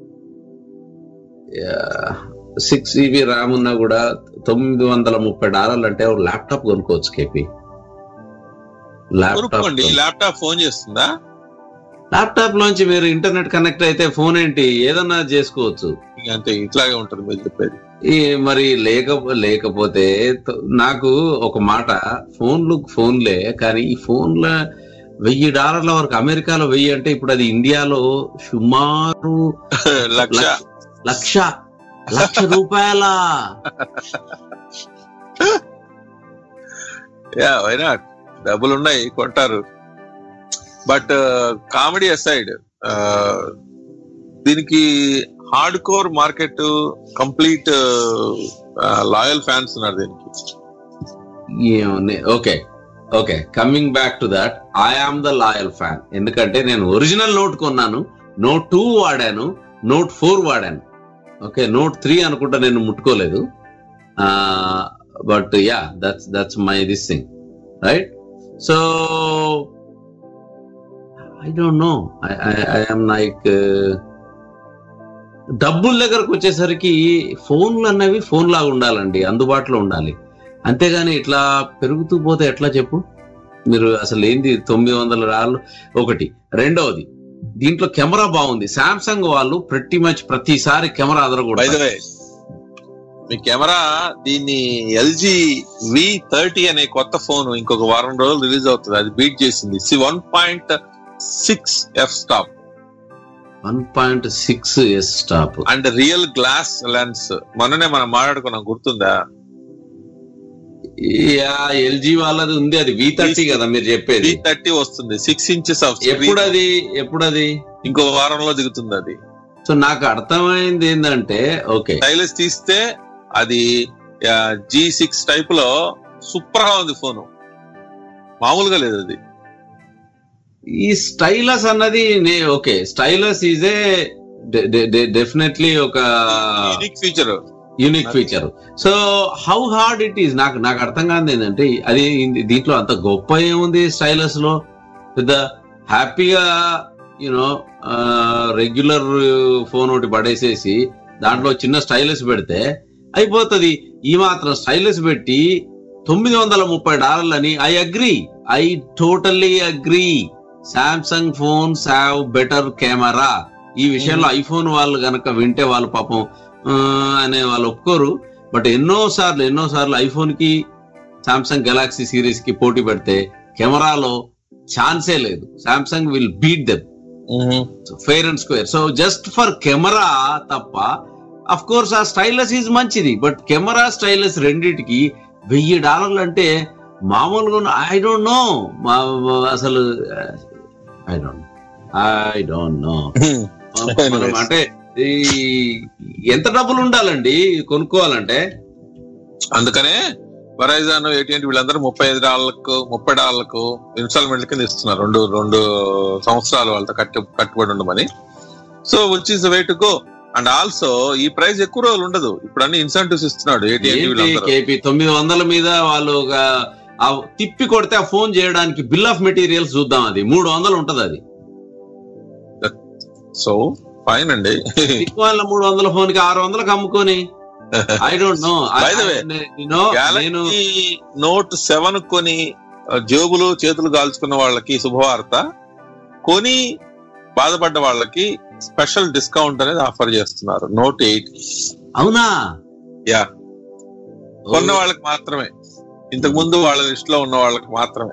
C: six GB RAM ఉన్నా కూడా తొమ్మిది వందల ముప్పై డాలర్లు అంటే ఒక ల్యాప్టాప్ కొనుక్కోవచ్చు కేపీ ల్యాప్టాప్
D: కొనుక్కోండి ల్యాప్టాప్ ఫోన్ చేస్తుందా
C: ల్యాప్టాప్ లోంచి మీరు ఇంటర్నెట్ కనెక్ట్ అయితే ఫోన్ ఏంటి ఏదన్నా చేసుకోవచ్చు
D: ఇక అంతే ఇట్లాగే ఉంటుంది మీరు చెప్పేది
C: ఈ మరి లేక లేకపోతే త- నాకు ఒక మాట ఫోన్లు ఫోన్లే కానీ ఈ ఫోన్ల వెయ్యి డాలర్ల వరకు అమెరికాలో వెయ్యి అంటే ఇప్పుడు అది ఇండియాలో సుమారు
D: లక్ష
C: లక్ష లక్ష రూపాయల
D: యా వై నాట్ డబ్బులు ఉన్నాయి కొంటారు బట్ కామెడీ అసైడ్ దీనికి hard core market complete loyal fans ఉన్నారు దీనికి
C: okay okay coming back to that I am the loyal fan ఎందుకంటే నేను ఒరిజినల్ నోట్ కొన్నాను నోట్ టూ వాడాను నోట్ ఫోర్ వాడాను ఓకే నోట్ త్రీ అనుకుంటా నేను ముట్టుకోలేదు but yeah that's that's my this thing right so I don't know I'm like డబ్బుల దగ్గరకు వచ్చేసరికి ఫోన్లు అన్నవి ఫోన్ లాగా ఉండాలండి అందుబాటులో ఉండాలి అంతేగాని ఇట్లా పెరుగుతూ పోతే ఎట్లా చెప్పు మీరు అసలు ఏంది తొమ్మిది వందల రాళ్ళు ఒకటి రెండవది దీంట్లో కెమెరా బాగుంది సామ్సంగ్ వాళ్ళు ప్రతి మచ్ ప్రతిసారి కెమెరా
D: By the
C: అదరకూడదు
D: way, మీ కెమెరా దీన్ని ఎల్జీ వి థర్టీ అనే కొత్త ఫోన్ ఇంకొక వారం రోజులు రిలీజ్ అవుతుంది అది బీట్ చేసింది C one point six F stop
C: one point six S stop
D: and real glass lens మొన్ననే మనం మాట్లాడుకున్నాం గుర్తుందా
C: యా ఎల్జీ వాళ్ళది ఉంది అది వి థర్టీ కదా మీరు చెప్పేది
D: థర్టీ వస్తుంది సిక్స్ ఇంచెస్ ఆఫ్
C: ఎప్పుడు అది ఎప్పుడు అది
D: ఇంకో వారంలో దిగుతుంది అది
C: సో నాకు అర్థమైంది ఏంటంటే ఓకే
D: స్టైలిష్ తీస్తే అది జీ సిక్స్ టైప్ లో సూపర్ గా ఉంది ఫోన్ మామూలుగా లేదు అది
C: ఈ స్టైలస్ అన్నది నే- okay stylus is a definitely ఒక
D: unique feature
C: unique feature so how hard it is నాకు నాకు అర్థం కాదు ఏంటంటే అది ఇన్- దీంట్లో అంత గొప్ప ఏముంది స్టైలస్ లో పెద్ద హ్యాపీగా యూనో రెగ్యులర్ ఫోన్ ఒకటి పడేసేసి దాంట్లో చిన్న స్టైలస్ పెడితే అయిపోతుంది ఈ మాత్రం స్టైలస్ పెట్టి తొమ్మిది వందల ముప్పై డాలర్లని I agree I totally agree Samsung phones have better camera ఈ విషయంలో ఐఫోన్ వాళ్ళు గనక వింటే వాళ్ళు పాపం ఆ, అనే వాళ్ళు ఒప్పుకోరు బట్ ఎన్నో సార్లు ఎన్నో సార్లు ఐఫోన్ కి సామ్సంగ్ గెలాక్సీ సిరీస్ కి పోటీ పెడితే కెమెరాలో ఛాన్సే లేదు Samsung will beat them fair and square so just for camera తప్ప అఫ్ కోర్స్ ఆ స్టైలస్ ఈజ్ మంచిది బట్ కెమెరా స్టైలస్ రెండిటికి వెయ్యి డాలర్లు అంటే మామూలుగా ఐ డోంట్ నో అసలు I don't I don't know అంటే ఈ ఎంత డబ్బులు ఉండాలండి కొనుక్కోవాలంటే
D: అందుకనే వరైజాన్ ఏటీఎంటీ వీళ్ళందరూ ముప్పై ఐదు డాలర్లకు ముప్పై డాలర్లకు ఇన్స్టాల్మెంట్ కింద ఇస్తున్నారు రెండు రెండు సంవత్సరాలు వాళ్ళతో కట్టి కట్టుబడి ఉండమని so which is way to go and also ఈ ప్రైస్ ఎక్కువ రోజులు ఉండదు ఇప్పుడు అన్ని ఇన్సెంటివ్స్ ఇస్తున్నాడు ఏటీఎంటీ
C: ఏంటి
D: వీళ్ళందరూ
C: కేపీ తొమ్మిది వందల మీద వాళ్ళు ఒక ఆ తిప్పి కొడితే ఆ ఫోన్ చేయడానికి బిల్ ఆఫ్ మెటీరియల్స్ చూద్దాం అది మూడు వందలు ఉంటది అది
D: సో ఫైన్ అండి
C: వాళ్ళ మూడు వందల ఫోన్ కి ఆరు వందలకు అమ్ముకొని I don't know
D: By the way,
C: నేను
D: గెలాక్సీ నోట్ సెవెన్ కొని ఆ, జేబులు చేతులు కాల్చుకున్న వాళ్ళకి శుభవార్త కొని బాధపడ్డ వాళ్ళకి స్పెషల్ డిస్కౌంట్ అనేది ఆఫర్ చేస్తున్నారు నోట్ ఎయిట్
C: అవునా
D: యా కొన్న వాళ్ళకి మాత్రమే ఇంతకు ముందు వాళ్ళ లిస్ట్ లో ఉన్న వాళ్ళకి మాత్రమే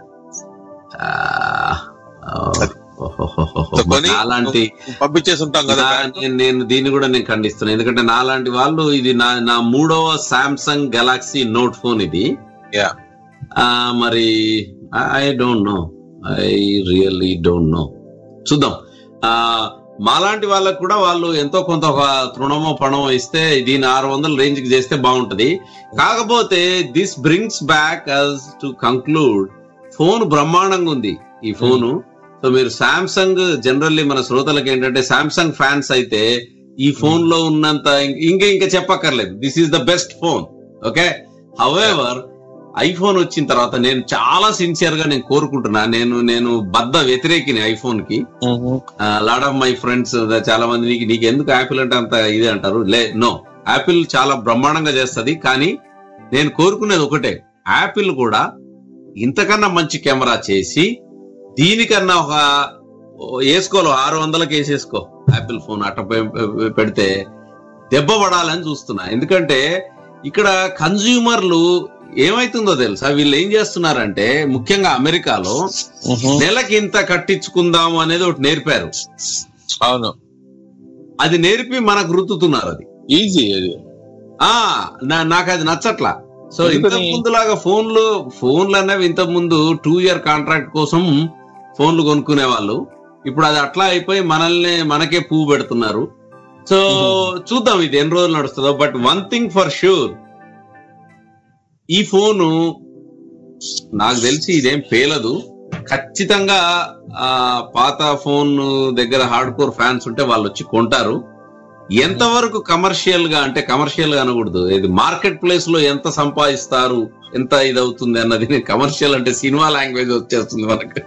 D: సో కొని
C: అలాంటి
D: పంపించేసి ఉంటాం కదా
C: నా- నేను- నేను దీన్ని కూడా నేను ఖండిస్తున్నాను ఎందుకంటే నాలాంటి వాళ్ళు ఇది నా నా మూడవ సామ్సంగ్ గెలాక్సీ నోట్ ఫోన్ ఇది
D: యా
C: ఆ, మరి I don't know I really don't know చూద్దాం ఆ మాలాంటి వాళ్ళకు కూడా వాళ్ళు ఎంతో కొంత ఒక తృణమో పణమో ఇస్తే దీని ఆరు వందల రేంజ్ కి చేస్తే బాగుంటది కాకపోతే this brings back us to conclude phone బ్రహ్మాండంగా ఉంది ఈ ఫోను సో మీరు సామ్సంగ్ జనరల్లీ మన శ్రోతలకు ఏంటంటే సామ్సంగ్ ఫ్యాన్స్ అయితే ఈ ఫోన్ లో ఉన్నంత ఇం- ఇంకా ఇంకా చెప్పక్కర్లేదు this is the best phone okay however iPhone వచ్చిన తర్వాత నేను చాలా సిన్సియర్ గా నేను కోరుకుంటున్నా నేను నేను బద్ద వ్యతిరేకిని ఐఫోన్ కి లాడ్ ఆఫ్ మై ఫ్రెండ్స్ చాలా మంది నీకు నీకు ఎందుకు యాపిల్ అంటే అంత ఇది అంటారు లే నో యాపిల్ చాలా బ్రహ్మాండంగా చేస్తది కానీ నేను కోరుకునేది ఒకటే యాపిల్ కూడా ఇంతకన్నా మంచి కెమెరా చేసి దీనికన్నా ఒక వేసుకోవాలి ఆరు వందలకి వేసేసుకో యాపిల్ ఫోన్ అట్ట పె- పెడితే దెబ్బ పడాలని చూస్తున్నా ఎందుకంటే ఇక్కడ కన్జ్యూమర్లు ఏమైతుందో తెలుసా వీళ్ళు ఏం చేస్తున్నారంటే ముఖ్యంగా అమెరికాలో నెలకి ఇంత కట్టించుకుందాము అనేది ఒకటి నేర్పారు
D: అవును
C: అది నేర్పి మనకు రుతుతున్నారు అది
D: ఈజీ అది
C: ఆ నా- నాకు అది నచ్చట్లా సో
D: ఎందుకని?
C: ఇంతకు ముందు లాగా ఫోన్లు ఫోన్లు అనేవి ఇంతకు ముందు టూ ఇయర్ కాంట్రాక్ట్ కోసం ఫోన్లు కొనుక్కునే వాళ్ళు ఇప్పుడు అది అట్లా అయిపోయి మనల్ని మనకే పువ్వు పెడుతున్నారు సో చూద్దాం ఇది ఎన్ని రోజులు నడుస్తుందో but one thing for sure ఈ ఫోను నాకు తెలిసి ఇదేం పేలదు ఖచ్చితంగా ఆ పాత ఫోన్ దగ్గర హార్డ్ కోర్ ఫ్యాన్స్ ఉంటే వాళ్ళు వచ్చి కొంటారు ఎంతవరకు కమర్షియల్ గా అంటే కమర్షియల్ గా అనకూడదు ఇది మార్కెట్ ప్లేస్ లో ఎంత సంపాదిస్తారు ఎంత ఇది అవుతుంది అన్నది కమర్షియల్ అంటే సినిమా లాంగ్వేజ్ వచ్చేస్తుంది మనకు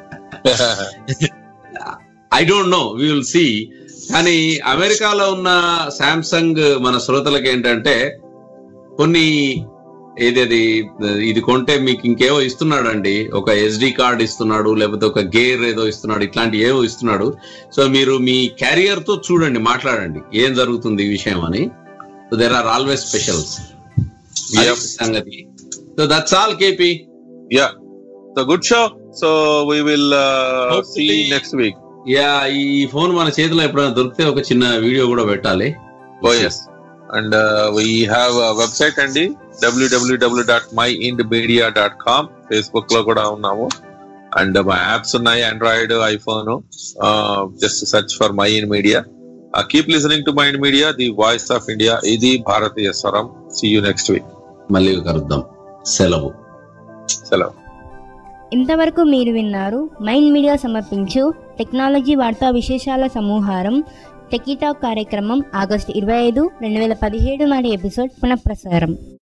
C: I don't know we will see కానీ అమెరికాలో ఉన్న సామ్సంగ్ మన శ్రోతలకు ఏంటంటే కొన్ని ఏదేది ఇది కొంటే మీకు ఇంకేవో ఇస్తున్నాడు ఒక ఎస్డి కార్డ్ ఇస్తున్నాడు లేకపోతే ఒక గేర్ ఏదో ఇస్తున్నాడు ఇట్లాంటి ఏవో ఇస్తున్నాడు సో మీరు మీ క్యారియర్ తో చూడండి మాట్లాడండి ఏం జరుగుతుంది ఈ విషయం అని so there are always specials సంగతి so that's all KP
D: yeah so good show so we will see next week
C: yeah ఈ ఫోన్ మన చేతిలో ఎప్పుడైనా దొరికితే ఒక చిన్న వీడియో కూడా పెట్టాలి
D: oh yes and we have website అండి డబ్ల్యూడబ్ల్యూడబ్ల్యూ dot my ind media dot com Facebook లో కూడా ఉన్నాము అండ్ మా యాప్స్ ఉన్నాయి Android iPhone just search for my in media keep listening to mind Media the voice of India ఇది భారతీయ స్వరం సి యూ నెక్స్ట్ వీక్
C: మళ్ళీ కలుద్దాం సెలవు
D: సెలవు
A: ఇంతవరకు మీరు విన్నారు మైండ్ మీడియా సమర్పించు టెక్నాలజీ వార్తా విశేషాల సమూహారం టెకీటాక్ కార్యక్రమం ఆగస్టు ఇరవై ఐదు రెండు వేల పదిహేడు నాటి ఎపిసోడ్ పునఃప్రసారం